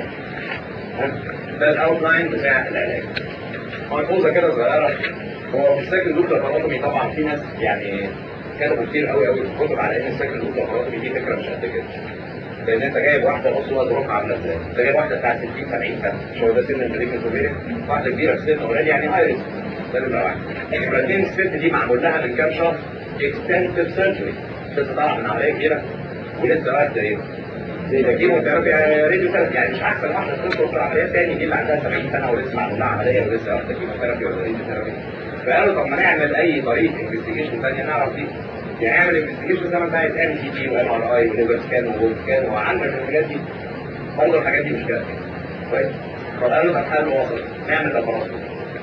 ده الاوتلاين بتاع العلاج ملحوظه كده صغيره هو في السكند دوكلا فانوتومي طبعا في ناس يعني كتبوا كتير قوي قوي في الكتب على ان السكن دوكلا فانوتومي دي فكره مش قد كده لان انت جايب واحده بصوره ظروفها عامله ازاي انت جايب واحده بتاعت 60 70 سنه مش هو ده سن المليكن طبيعي واحده كبيره في السن اوريدي يعني هايرس ده نمره واحد نمره اثنين الست دي معمول لها من كام شهر اكستنسيف سيرجري لسه طالعه من عمليه كبيره ولسه واحده ايه زي ده كيموثيرابي راديو ثيرابي يعني مش احسن واحده تدخل في العمليات تاني دي اللي عندها 70 سنه ولسه معمول لها عمليه ولسه واخده كيموثيرابي ولا راديو ثيرابي فقالوا طب ما نعمل اي طريقه انفستيجيشن ثانيه نعرف دي يعني اعمل انفستيجيشن زي ما انت عايز ام تي تي وام ار اي وليفر سكان وول سكان وعندك الحاجات دي برضه الحاجات دي مش كده كويس فقالوا طب حل وسط نعمل لاباراسكوبي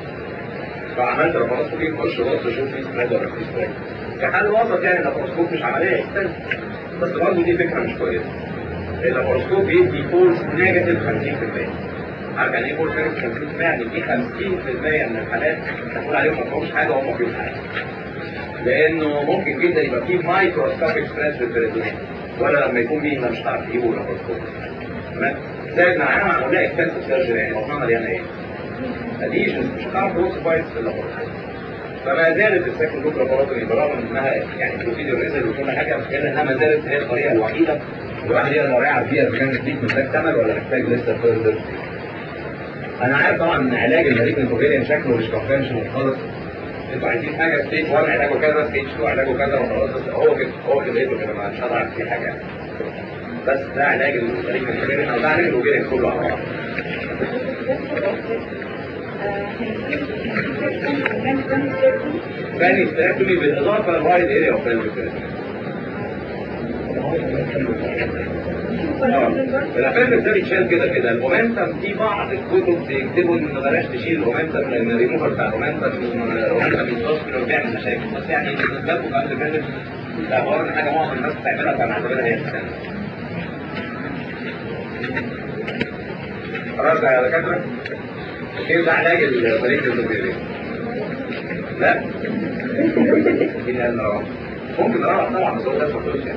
فعملت لاباراسكوبي نخش بص شوف في سبريد ولا في سبريد كحل وسط يعني اللاباراسكوب مش عمليه اكستنس بس برضه دي فكره مش كويسه اللاباراسكوب بيدي فولس نيجاتيف 50% عارف يعني ايه فولس نيجاتيف 50% يعني في 50% من الحالات تقول عليهم ما فيهمش حاجه وهم فيهم حاجه لانه ممكن جدا يبقى فيه مايكروسكوبيك ستريس في البريتونين ولا لما يكون فيه مش هتعرف تجيبه لاباراسكوب تمام زائد مع انا معمول لها اكستنسيف سيرجري يعني بطنها مليانه ايه؟ اديشنز مش هتعرف تبص كويس في اللاباراسكوب فما زالت السكن دوك لاباراتوري برغم انها يعني بروسيدور ريزل وكل حاجه الا انها ما زالت هي الطريقه الوحيده الواحد يقدر يعرف فيها اذا كان التريتمنت محتاج تمل ولا محتاج لسه فيرذر انا عارف طبعا ان علاج المالجنت اوفيريان شكله مش كونفشنال خالص انتوا عايزين حاجه ستيج 1 علاجه كذا ستيج 2 علاجه كذا وخلاص بس هو كده هو كده كده كده مش هقدر اعمل فيه حاجه بس ده علاج الفريق الكبير او ده علاج الاوبيريان كله على بعض ثاني استراكتومي بالاضافه للوايد اريا اوف الافلام ده بيتشال كده كده المومنتم في بعض الكتب بيكتبوا ان بلاش تشيل المومنتم لان الريموفر بتاع المومنتم المومنتم بيتوصل بيعمل مشاكل بس يعني بالنسبه لكم قبل كده ده عباره عن حاجه معظم الناس بتعملها فنعتبرها هي السنه خلاص يا دكاتره كيف ده علاج المريض الزوجيه لا مين قال نروح ممكن نروح طبعا بس هو ده مفروض يعني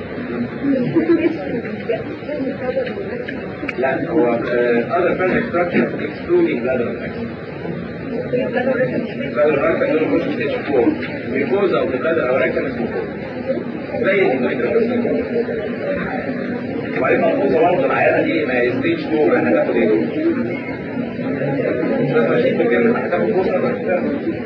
لا هو other pelvic structure excluding bladder infection bladder infection دول مش stage 4 because of the bladder or rectum اسمه 4 زي الانفكشن وبعدين ملحوظه برضه العياده دي ما هي ستيج 2 احنا هناخد ايه دول؟ بس ماشيين بكلمه هتاخد بوستر بس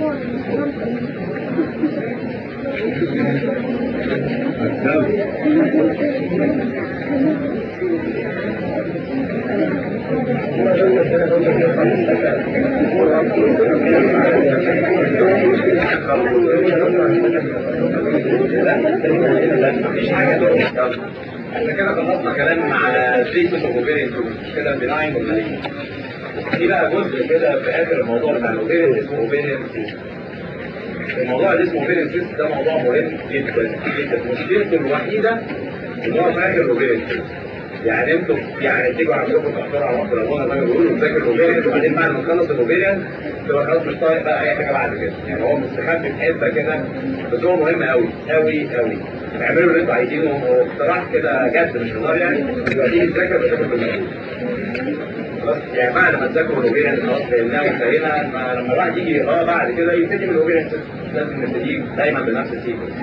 مفيش حاجه احنا كده خلصنا كلام على تريتمنت اوف اوفيريان مش كده البناين والمالين في بقى جزء كده في اخر الموضوع بتاع الاوفيريان اسمه اوفيريان الموضوع اللي اسمه اوفيريان سيست ده موضوع مهم جدا جدا مشكلته الوحيده ان هو في اخر الاوفيريان سيست يعني انتوا يعني تيجوا عندكم تحضروا على وقت الابونا زي ما بيقولوا تذاكر الاوفيريان وبعدين بعد ما تخلص الاوفيريان تبقى خلاص مش طايق بقى اي حاجه بعد كده يعني هو مستخبي في حته كده بس هو مهم قوي قوي قوي اعملوا اللي انتوا عايزينه واقتراح كده جد مش هزار يعني يبقى تيجي تذاكر بتاخد بالمجهود خلاص يعني بعد ما تذاكروا الاوبيريان خلاص فهمناه وانتهينا لما الواحد يجي يقراه بعد كده يبتدي من الاوبيريان لازم نبتدي دايما بنفس السيكونس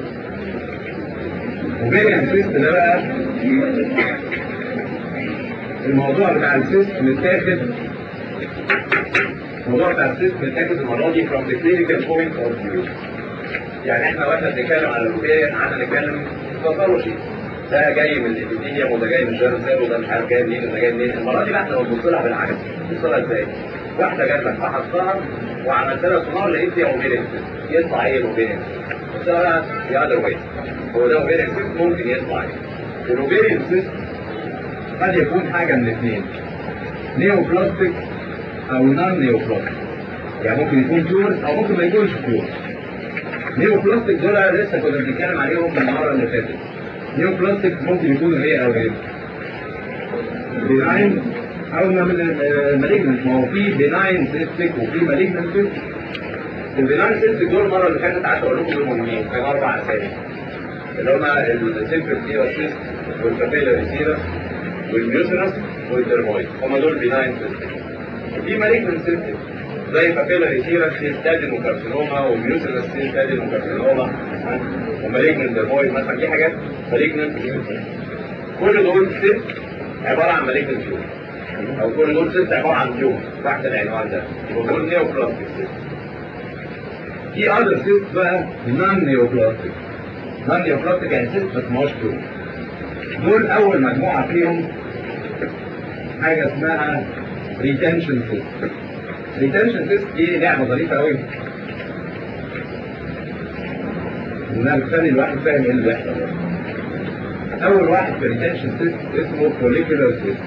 اوبيريان سيست ده بقى الموضوع بتاع السيست متاخد الموضوع بتاع السيست متاخد المره دي from the clinical point of view يعني احنا واحنا بنتكلم على الاوبيريان قعدنا نتكلم باثولوجي ده جاي من الابيثيليوم وده جاي من الجيرم وده مش عارف جاي منين وده جاي منين المره دي بقى احنا بنبص لها بالعكس بنبص لها ازاي؟ واحده جات لك فحصتها وعملت لها سونار لقيت فيها اوبيريان يطلع ايه الاوبيريان؟ قلت لها يا اذر واي هو ده اوبيريان ممكن يطلع ايه؟ الاوبيريان سيست قد يكون حاجه من اثنين نيوبلاستيك او نون نيوبلاستيك يعني ممكن يكون بيور او ممكن ما يكونش بيور نيوبلاستيك دول لسه كنا بنتكلم عليهم المره اللي فاتت نيو بلاستيك ممكن يكون هي او غيره بناين او مالجنت ما هو في بناين سيستيك وفي مالجنت سيستيك البناين سيستيك دول المره اللي فاتت قعدت اقول لكم دول مهمين كانوا اربع اسامي اللي هما السيمبل سيرا سيست والكابيلا سيرا والميوسينس والدرمويد هما دول بناين سيستيك وفي مالجنت سيستيك زي كابيلا سيرا سيستادين وكارسينوما وميوسينس سيستادين وكارسينوما ومالجنت درمويد مثلا دي حاجات مالجنت كل دول ست عباره عن مالجنت تيوب او كل دول ست عباره عن تيوب تحت العنوان ده ودول نيو بلاستيك في اذر ست بقى نون نيو بلاستيك نون نيو بلاستيك يعني ست بس ما هوش تيوب دول اول مجموعه فيهم حاجه اسمها ريتنشن سيست ريتنشن سيست دي لعبه ظريفه قوي انها بتخلي الواحد فاهم ايه اللي بيحصل اول واحد في الريتنشن سيست اسمه فوليكولار سيست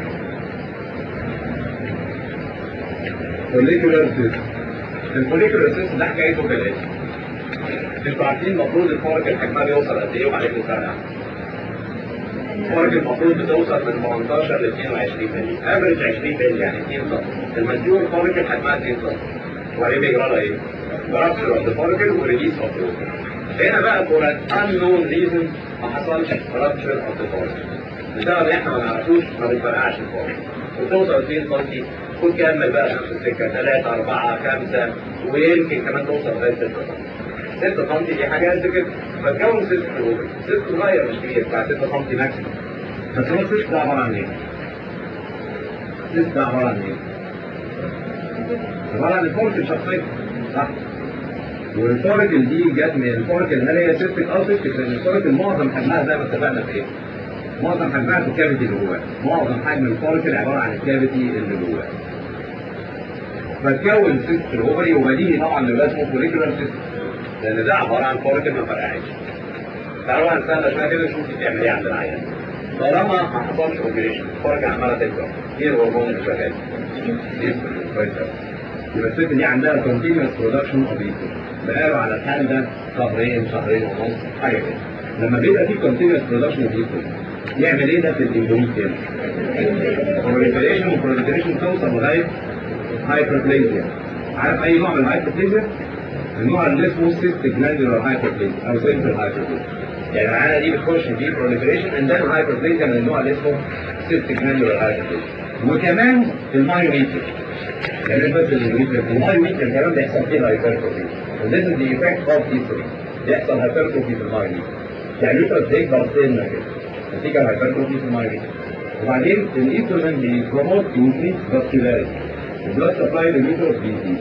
فوليكولار سيست الفوليكولار سيست ده حكايته كالاتي انتوا عارفين المفروض الفرق حجمها بيوصل قد ايه وعليكم فرق الفرق المفروض بتوصل من 18 ل 22 مللي افريج 20 مللي يعني 2 سم المنسيور الفرق حجمها 2 سم وبعدين بيجرى لها ايه؟ رابشر اوف ذا فوركل وريليس اوف ذا هنا بقى فور ان unknown reason ما حصلش رابشر اوف ذا فوركل بسبب احنا ما نعرفوش ما بتفرقعش الفوركل وتوصل 2 سم وتكمل بقى نفس السكه 3 4 5 ويمكن كمان توصل لغايه 6 سم 6 سم دي حاجه قد كده فتكون سيست في الاوبن سيست صغير مش كبير بتاع 6 سم ماكسيموم بس هو السيست ده عباره عن ايه؟ السيست ده عباره عن ايه؟ عباره عن الفوركل الشخصيه صح؟ والفوركل دي جت من الفوركل هل هي سيستك او سيستك لان الفوركل معظم حجمها زي ما اتفقنا في ايه؟ معظم حجمها في الكافيتي اللي جواه معظم حجم الفوليكل عباره عن الكافيتي اللي جواه فتكون سيست في الاوفري وبديهي طبعا يبقى اسمه فوليكولار سيست لان ده عباره عن فوليكل ما فرقعش تعالوا هنستنى شويه كده نشوف دي بتعمل ايه عند العيان طالما ما حصلش اوبريشن الفوليكل عماله تكبر ايه الهرمون اللي شغال؟ ايستروجين كويس قوي يبقى الست دي عندها كونتينوس برودكشن اوف ايستروجين بقاله على الحال ده شهرين شهرين ونص حاجه كده لما بيبقى في كونتينوس برودكشن اوف ايستروجين يعمل ايه ده في الاندوميتريوم؟ proliferation وproliferation توصل لغايه هايبربليزيا عارف اي نوع من الهايبربليزيا؟ النوع اللي اسمه سيستيك جلاندولار هايبربليزيا او سيمبل هايبربليزيا يعني العاده دي بتخش في proliferation and then هايبربليزيا من النوع اللي اسمه سيستيك جلاندولار هايبربليزيا وكمان المايوميتر يعني بس المايوميتر المايوميتر كمان بيحصل فيه هايبرتروفي وده دي ايفكت اوف ايستروجين بيحصل هايبرتروفي في المايوميتر يعني اليوترس بيكبر سنه كده نتيجه هايبرتروفي في المايوميتر وبعدين الايستروجين بيبروموت انكريس فاسكولاريتي البلاد سبلاي لليوترس بيزيد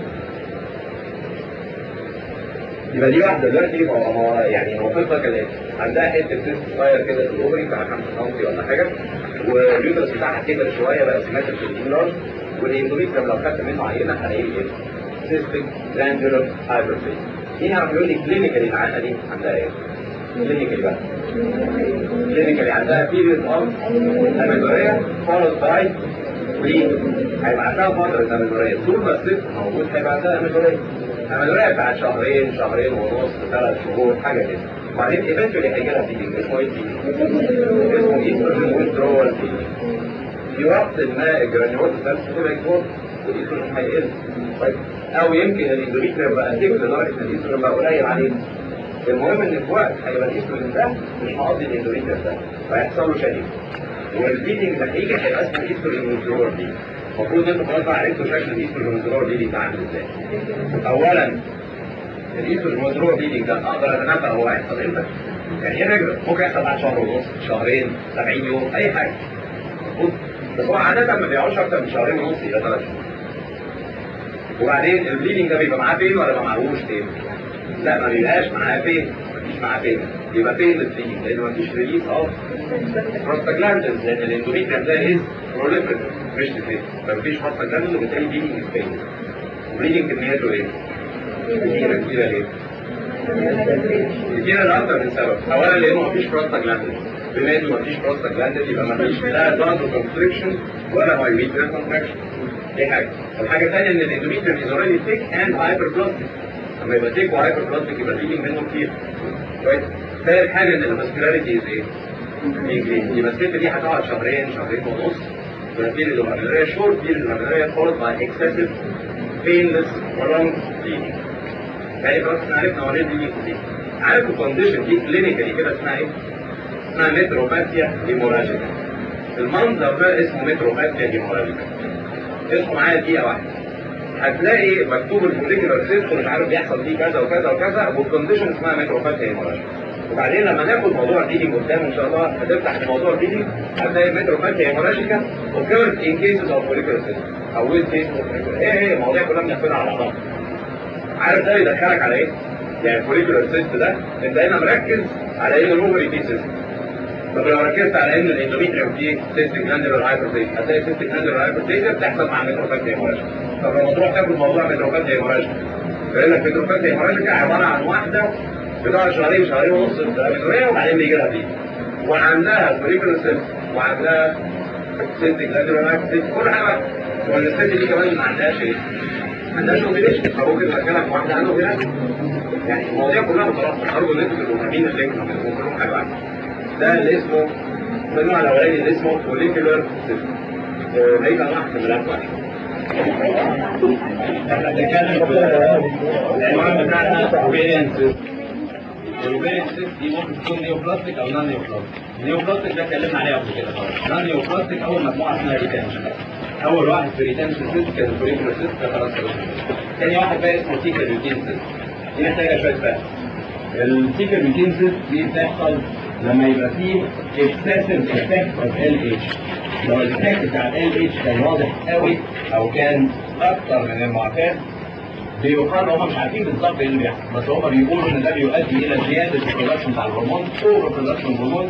يبقى دي واحده دلوقتي ما- ما- يعني موقفها كالاتي عندها حته سيست صغير كده في الاوفري بتاع 5 سم ولا حاجه واليوترس بتاعها كبر شويه بقى سيمتريك في الانلارج والاندوميتريوم لو خدت منه عينه هلاقيه ايه؟ سيستيك جلاندولار هايبرفيز مين هيعرف يقول لي كلينيكالي العينه دي عندها ايه؟ كلينيكالي بقى كلينيكالي عندها بيريد اوف اميدوريا فولد باي بريد هيبقى عندها فتره اميدوريا طول ما الست موجود هيبقى عندها اميدوريا اميدوريا بتاعت شهرين شهرين ونص ثلاث شهور حاجه كده وبعدين ايفنتولي هيجي لها بيجنج اسمه ايه بيجنج؟ اسمه ايستروجين ويدرول بيجنج في وقت ما الجرانيولات الثالث تبقى يكبر والايستروجين هيقل طيب او يمكن الاندوميتريوم بقى تيجي لدرجه ان الايستروجين بقى قليل عليه المهم ان في وقت هيبقى الايستروجين ده مش مقضي الاندوميتريوم ده فهيحصل له شديد والبيدنج ده هيجي هيبقى اسمه ايستروجين ويدرول بيجنج المفروض انتوا خلاص بقى عرفتوا شكل الايستروجين ويدرول بيجنج ده عامل ازاي اولا الايستروجين ويدرول بيجنج ده اقدر اتنبأ هو هيحصل امتى يعني ايه رجل ممكن يحصل بعد شهر ونص شهرين 70 يوم اي حاجه مظبوط بس هو عادة ما بيقعدش أكتر من شهرين ونص إلى ثلاث شهور. وبعدين البليدنج ده بيبقى معاه فين ولا ما معهوش فين؟ لا ما بيبقاش معاه فين، مفيش معاه فين، بيبقى فين البليدنج لأن مفيش ريليز أوف بروستاجلاندز لأن الاندوميتريوم ده إيه؟ بروليفريتيف مش فين، فمفيش بروستاجلاندز وبالتالي بليدنج فين. وبليدنج كمياته إيه؟ كتيرة كتيرة ليه؟ كتيرة لأكتر من سبب، أولا لأنه مفيش بروستاجلاندز بما انه مفيش بروستاجلاندز يبقى مفيش لا بازو كونستريكشن ولا مايوميتريال كونتراكشن دي حاجه الحاجه الثانيه ان الاندوميتريوم از اوريدي ثيك اند هايبر بلاستيك لما يبقى ثيك وهايبر بلاستيك يبقى فيه منه كتير كويس ثالث حاجه ان الفاسكولاريتي از ايه؟ increase. يبقى الست دي هتقعد شهرين شهرين ونص بيريد اوف اميلوريا شورت بيريد اوف اميلوريا followed by excessive painless prolonged bleeding يعني خلاص احنا عرفنا هو ليه bleeding دي عارف الكونديشن دي كلينيكالي كده اسمها ايه؟ اسمها متروباثيا هيموراجيكا المنظر ده اسمه متروباثيا هيموراجيكا اسمه معايا دقيقة واحدة هتلاقي مكتوب الموليكولار سيستم مش عارف بيحصل فيه كذا وكذا وكذا والكونديشن اسمها متروباثيا هيموراجيكا وبعدين لما ناخد موضوع الديلينج قدام ان شاء الله هتفتح في موضوع الديلينج هتلاقي متروباثيا هيموراجيكا occurred in cases of follicular cyst او with cases of follicular ايه ايه المواضيع كلها بنحفظها على بعض عارف ده يدخلك على ايه؟ يعني الفوليكولار سيست ده انت هنا مركز على ان الاوفري فيه سيست طب لو ركزت على ان الاندوميتريوم فيه سيستيك جلاندولار هايبرتيز هتلاقي سيستيك جلاندولار هايبرتيز بتحصل مع ميتروفاتيا هيموراجيك طب لما تروح تاخد موضوع ميتروفاتيا هيموراجيك يقول لك ميتروفاتيا هيموراجيك عباره عن واحده بتقعد شهرين شهرين ونص في الاميتوريه وبعدين بيجي لها فيه وعندها فوليكولار سيست وعندها سيستيك جلاندولار هايبرتيز كل حاجه واحدة. والست دي كمان ما عندهاش ايه؟ ما عندهاش اوبريشن فممكن تدخلك واحده عنده اوبريشن يعني المواضيع كلها مترابطه ارجو ان انتوا تبقوا فاهمين اللينك كلهم حاجه واحده ده اللي اسمه ده النوع الاولاني اللي اسمه فوليكولار سيستم لقيت انواع احتمالات واحده احنا بنتكلم في العنوان بتاعنا اوبيريان سيستم الاوبيريان سيستم دي ممكن تكون نيوبلاستيك او نون نيوبلاستيك النيوبلاستيك ده اتكلمنا عليه قبل كده خلاص نون نيوبلاستيك اول مجموعه اسمها ريتنشن اول واحد في ريتنشن سيستم كان الفوليكولار سيستم ده خلاص خلص تاني واحد بقى اسمه تيكا روتين سيستم دي محتاجه شويه فهم التيكا روتين سيستم دي بتحصل لما يبقى فيه excessive effect of LH لو الافكت بتاع ال LH كان واضح قوي او كان اكتر من المعتاد بيقال هم مش عارفين بالظبط ايه اللي بيحصل بس هم بيقولوا ان ده بيؤدي الى زياده البرودكشن بتاع الهرمون اوفر برودكشن هرمون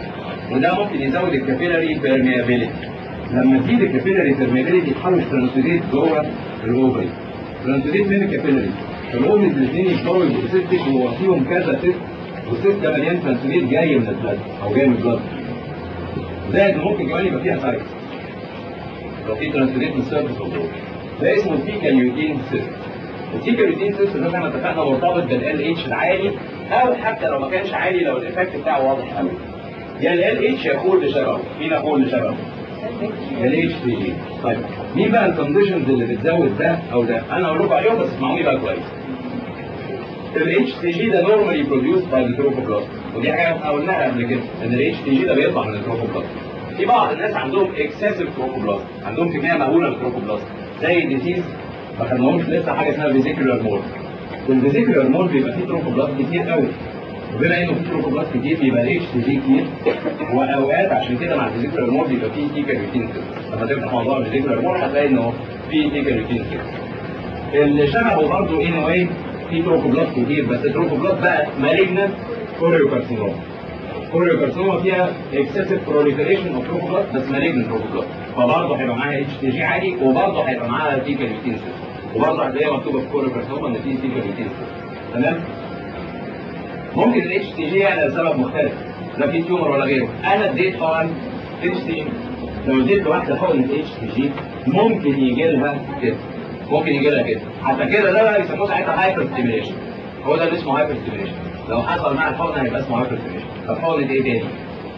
وده ممكن يزود الكابيلاري بيرميابيليتي لما تزيد الكابيلاري بيرميابيليتي يتحول ترانسفيريت جوه الاوفري ترانسفيريت من الكابيلاري فالاوفري الاثنين يفضلوا يبقوا سيستك وفيهم كذا سيست والسيست ده مليان ترانسفيريت جاي من البلد او جاي من البلد زائد ممكن كمان يبقى فيها سايكس لو في ترانسفيريت من السيرفس اوف ده اسمه تيكا يوتين سيست التيكا يوتين سيست ده زي ما اتفقنا مرتبط بالال اتش العالي او حتى لو ما كانش عالي لو الايفكت بتاعه واضح قوي يا ال اتش يا كل شبهه مين اقول اللي شبهه ال اتش تي جي طيب مين بقى الكونديشنز اللي بتزود ده او ده انا اقول لكم عليهم بس اسمعوني بقى كويس ال اتش تي جي ده نورمالي بروديوس باي التروفوبلاست ودي حاجه احنا قلناها قبل كده ان ال اتش تي جي ده بيطلع من التروفوبلاست في بعض الناس عندهم اكسسيف تروفوبلاست عندهم كميه مهوله من التروفوبلاست زي ديزيز ما خدناهمش لسه حاجه اسمها فيزيكولار مول والفيزيكولار مول بيبقى فيه تروفوبلاست كتير قوي وبما انه في تروفوبلاست كتير بيبقى الاتش تي جي كتير واوقات عشان كده مع الفيزيكولار مول بيبقى فيه تيكا روتين كده لما تفتح موضوع الفيزيكولار مول هتلاقي انه في تيكا روتين كده اللي شبهه برضه ان واي في تروفوبلاست كتير بس التروفوبلاست بقى مالجنت كوريوكارسينوما كوريوكارسينوما فيها اكسسيف بروليفريشن اوف تروفوبلاست بس مالجنت تروفوبلاست فبرضه هيبقى معاها اتش تي جي عالي وبرضه هيبقى معاها تيكا روتين وبرضه هتلاقيها مكتوبه في كوريوكارسينوما ان في تيكا روتين تمام ممكن الاتش تي جي يعني لسبب مختلف لا في تيومر ولا غيره انا اديت طبعا اتش تي جي لو اديت لواحده حقن اتش تي جي ممكن يجي لها كده ممكن يجي لها كده حتى كده ده بقى بيسموه ساعتها هايبر ستيميليشن هو ده اللي اسمه هايبر ستيميليشن لو حصل مع الحقن هيبقى اسمه هايبر ستيميليشن طب حقنه ايه تاني؟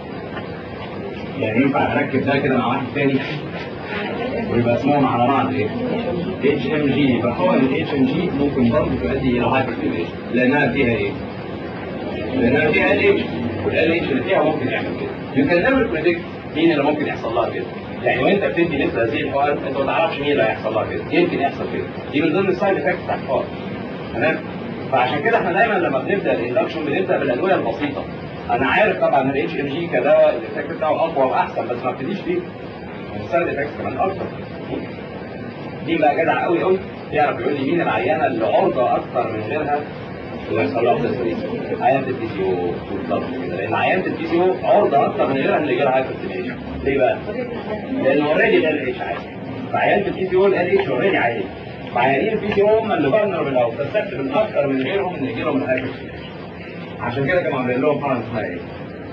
يعني ينفع اركب ده كده مع واحد تاني ويبقى اسمهم على بعض ايه؟ اتش ام جي يبقى حقن الاتش ام جي ممكن برضه تؤدي الى هايبر ستيميليشن لانها فيها ايه؟ لانها فيها ال اتش والال اتش اللي فيها ممكن يعمل كده يو كان نيفر بريدكت مين اللي ممكن يحصل لها كده يعني وانت بتدي لسه هذه الحقن انت ما تعرفش مين اللي هيحصل لها كده يمكن يحصل كده دي من ضمن السايد افكتس بتاع الحقن تمام فعشان كده احنا دايما لما بنبدا الاندكشن بنبدا بالادويه البسيطه انا عارف طبعا الاتش ام جي كدواء الايفكت بتاعه اقوى واحسن بس ما ابتديش بيه السايد افكتس كمان اكتر دي بقى جدع قوي قوي يعرف يقول لي مين العيانه اللي عرضه اكتر من غيرها ويحصل لها تسريس عيانة البي سي او بالظبط كده لان عيانة البي سي او عرضة اكتر من غيرها اللي يجيلها هايبرتنشن ليه بقى؟ لان اوريدي ال اتش عالي فعيانة البي سي او ال اتش اوريدي عالي فعيانين البي سي او هم اللي فالنربل او سسبتبل اكتر من غيرهم ان يجيلهم الهايبرتنشن عشان كده كانوا عاملين لهم حاله اسمها ايه؟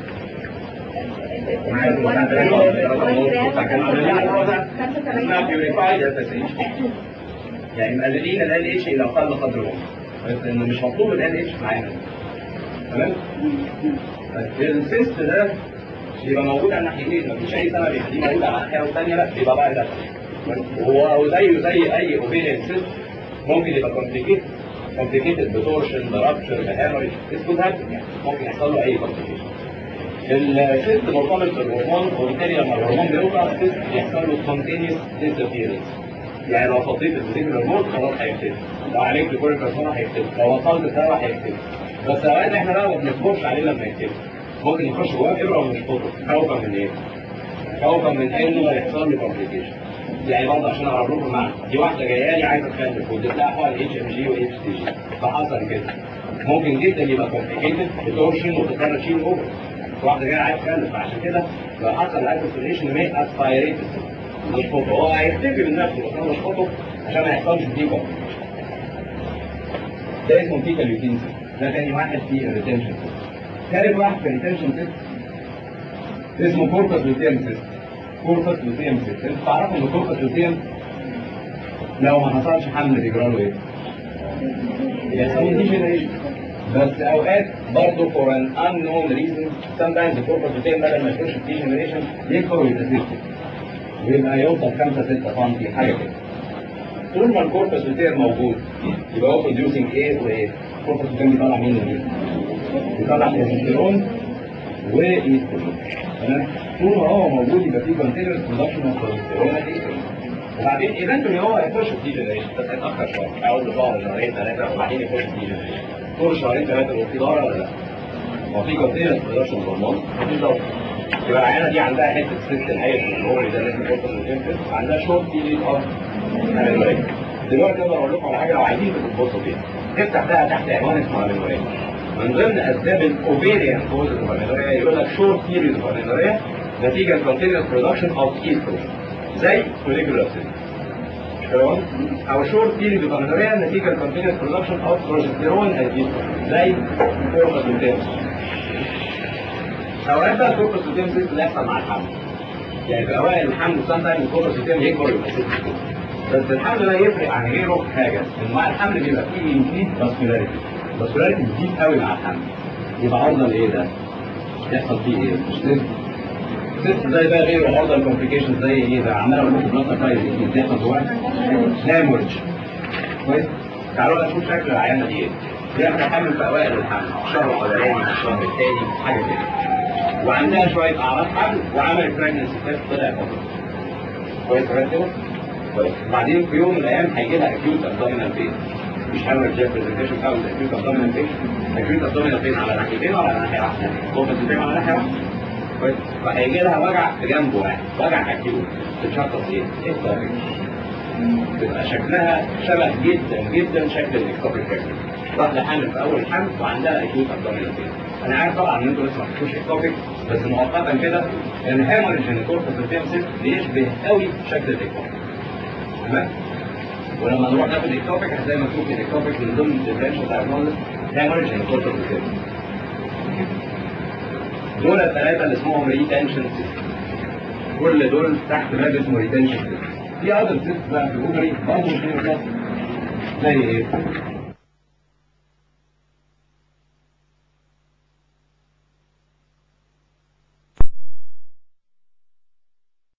كانوا عاملين لها اسمها بيوريفايد يعني مقللين ال اتش الى اقل قدر ممكن بس انه مش مطلوب ال اتش معانا تمام السيست ده بيبقى موجود على الناحيتين مفيش اي سبب يخليه موجود على الناحيه والثانيه لا بيبقى بقى ده وهو زيه زي اي اوبينيان سيست ممكن يبقى كومبليكيت كومبليكيتد بتورشن برابشر بهامرج اسكت هابن يعني ممكن يحصل له اي كومبليكيشن السيست مرتبط بالهرمون وبالتالي لما الهرمون بيوقع السيست بيحصل له كونتينيوس ديسابيرنس يعني لو فضيت الفيزيكال هرمون خلاص هيختفي لو عليك كل الكرسونه هيختفي لو وصلت الدواء هيختفي بس اوقات احنا بقى ما بنصبرش عليه لما يختفي ممكن يخش جواه ابره ونشفطه خوفا من ايه؟ خوفا من انه يحصل له كومبليكيشن يعني برضه عشان اعرف لكم المعنى دي واحده جايه لي عايزه تخلف واديت لها حقن اتش ام جي واتش تي جي فحصل كده ممكن جدا يبقى كومبليكيتد بتورشن وتضطر تشيل اوفر واحده جايه عايزه تخلف فعشان كده لو حصل هايبرسوليشن مي اسبايريتد نشفطه هو هيختفي من نفسه بس انا نشفطه عشان ما يحصلش فيه كومبليكيشن ده اسمه فيكا ليوتين ده تاني واحد في الريتنشن ثالث واحد في الريتنشن سيست اسمه كوربس لوتيم سيست كوربس لوتيم سيست انتوا تعرفوا ان كوربس لوتيم لو ما حصلش حمل بيجرى له ايه؟ يحصل ديجنريشن بس اوقات برضه فور ان unknown reason sometimes الكوربس لوتيم بدل ما يخش في ديجنريشن يكبر ويبقى سيستم ويبقى يوصل 5 6 سم حاجه كده طول ما الكوربس لوتيم موجود يبقى هو producing ايه وايه؟ الكوربس لوتيم بيطلع مين ومين؟ بيطلع بروجستيرون وايستروجين تمام طول ما هو موجود يبقى في كونتينوس برودكشن اوف بروجستيرون وايستروجين وبعدين ايفنتولي هو هيخش في ديجنريشن بس هيتاخر شويه هيقعد له شهر شهرين ثلاثه وبعدين يخش في ديجنريشن كل شهرين ثلاثه وفي ضرر ولا لا؟ هو في كونتينوس برودكشن هرمون مفيش ضرر يبقى العيانه دي عندها حته ست الحقيقه في الهوري ده اللي احنا قلنا من عندها شورت بيريد اوف دلوقتي اقدر اقول لكم على حاجه لو عايزين تبصوا فيها افتح بقى تحت عنوان اسمه امينوريا من ضمن اسباب الاوفيريان كوز اوف يقول لك شورت بيريد اوف نتيجه كونتينوس برودكشن اوف ايستروجين زي فوليكولار تمام او شورت بيريد اوف نتيجه كونتينوس برودكشن اوف بروجستيرون اند زي كورباسوتيمس اوقات بقى الكورباسوتيمس بيحصل مع الحمل يعني في اوائل الحمل سام تايم الكورباسوتيم يكبر ويبقى ست بس الحمل ده يفرق عن غيره في حاجه ان مع الحمل بيبقى فيه انكريز فاسكولاريتي فاسكولاريتي بتزيد قوي مع الحمل يبقى عرضه لايه ده؟ يحصل فيه ايه؟ مش سيست سيست زي بقى غيره عرضه لكومبليكيشن زي ايه ده عمال اقول لكم بلاد سايز اللي بيحصل جواه هامورج كويس؟ تعالوا بقى نشوف شكل العيانه دي ايه؟ بيحصل حمل في اوائل الحمل الشهر الاولاني الشهر الثاني حاجه كده وعندها شويه اعراض حمل وعملت بريجنسي تيست طلع بوزيتيف كويس كده؟ كويس وبعدين في يوم من الايام هيجي لها اكيوت ابدومينال بين مش هعمل جاب برزنتيشن بتاع الاكيوت ابدومينال بين اكيوت ابدومينال بين على ناحيتين ولا على ناحيه واحده؟ كومبنسيتين على ناحيه واحده كويس فهيجي لها وجع في جنب واحد وجع اكيوت تتشخص ايه؟ اكتوبيك تبقى شكلها شبه جدا جدا شكل الاكتوبيك فيكتور واحده حامل في اول حمل وعندها اكيوت ابدومينال بين انا عارف طبعا ان انتوا لسه ما شفتوش اكتوبيك بس مؤقتا كده ان هيموريج الكورتيكوستيم بيشبه قوي شكل الاكتوبيك تمام ولما نروح ناخد اكتوبيك هتلاقي مكتوب في الاكتوبيك من ضمن الديفرنشال دايجنوستس هيموريج الكورتيكوستيم دول الثلاثه اللي اسمهم ريتنشن كل دول تحت باب اسمه ريتنشن في اذر سيست بقى في الاوفري برضه في زي ايه؟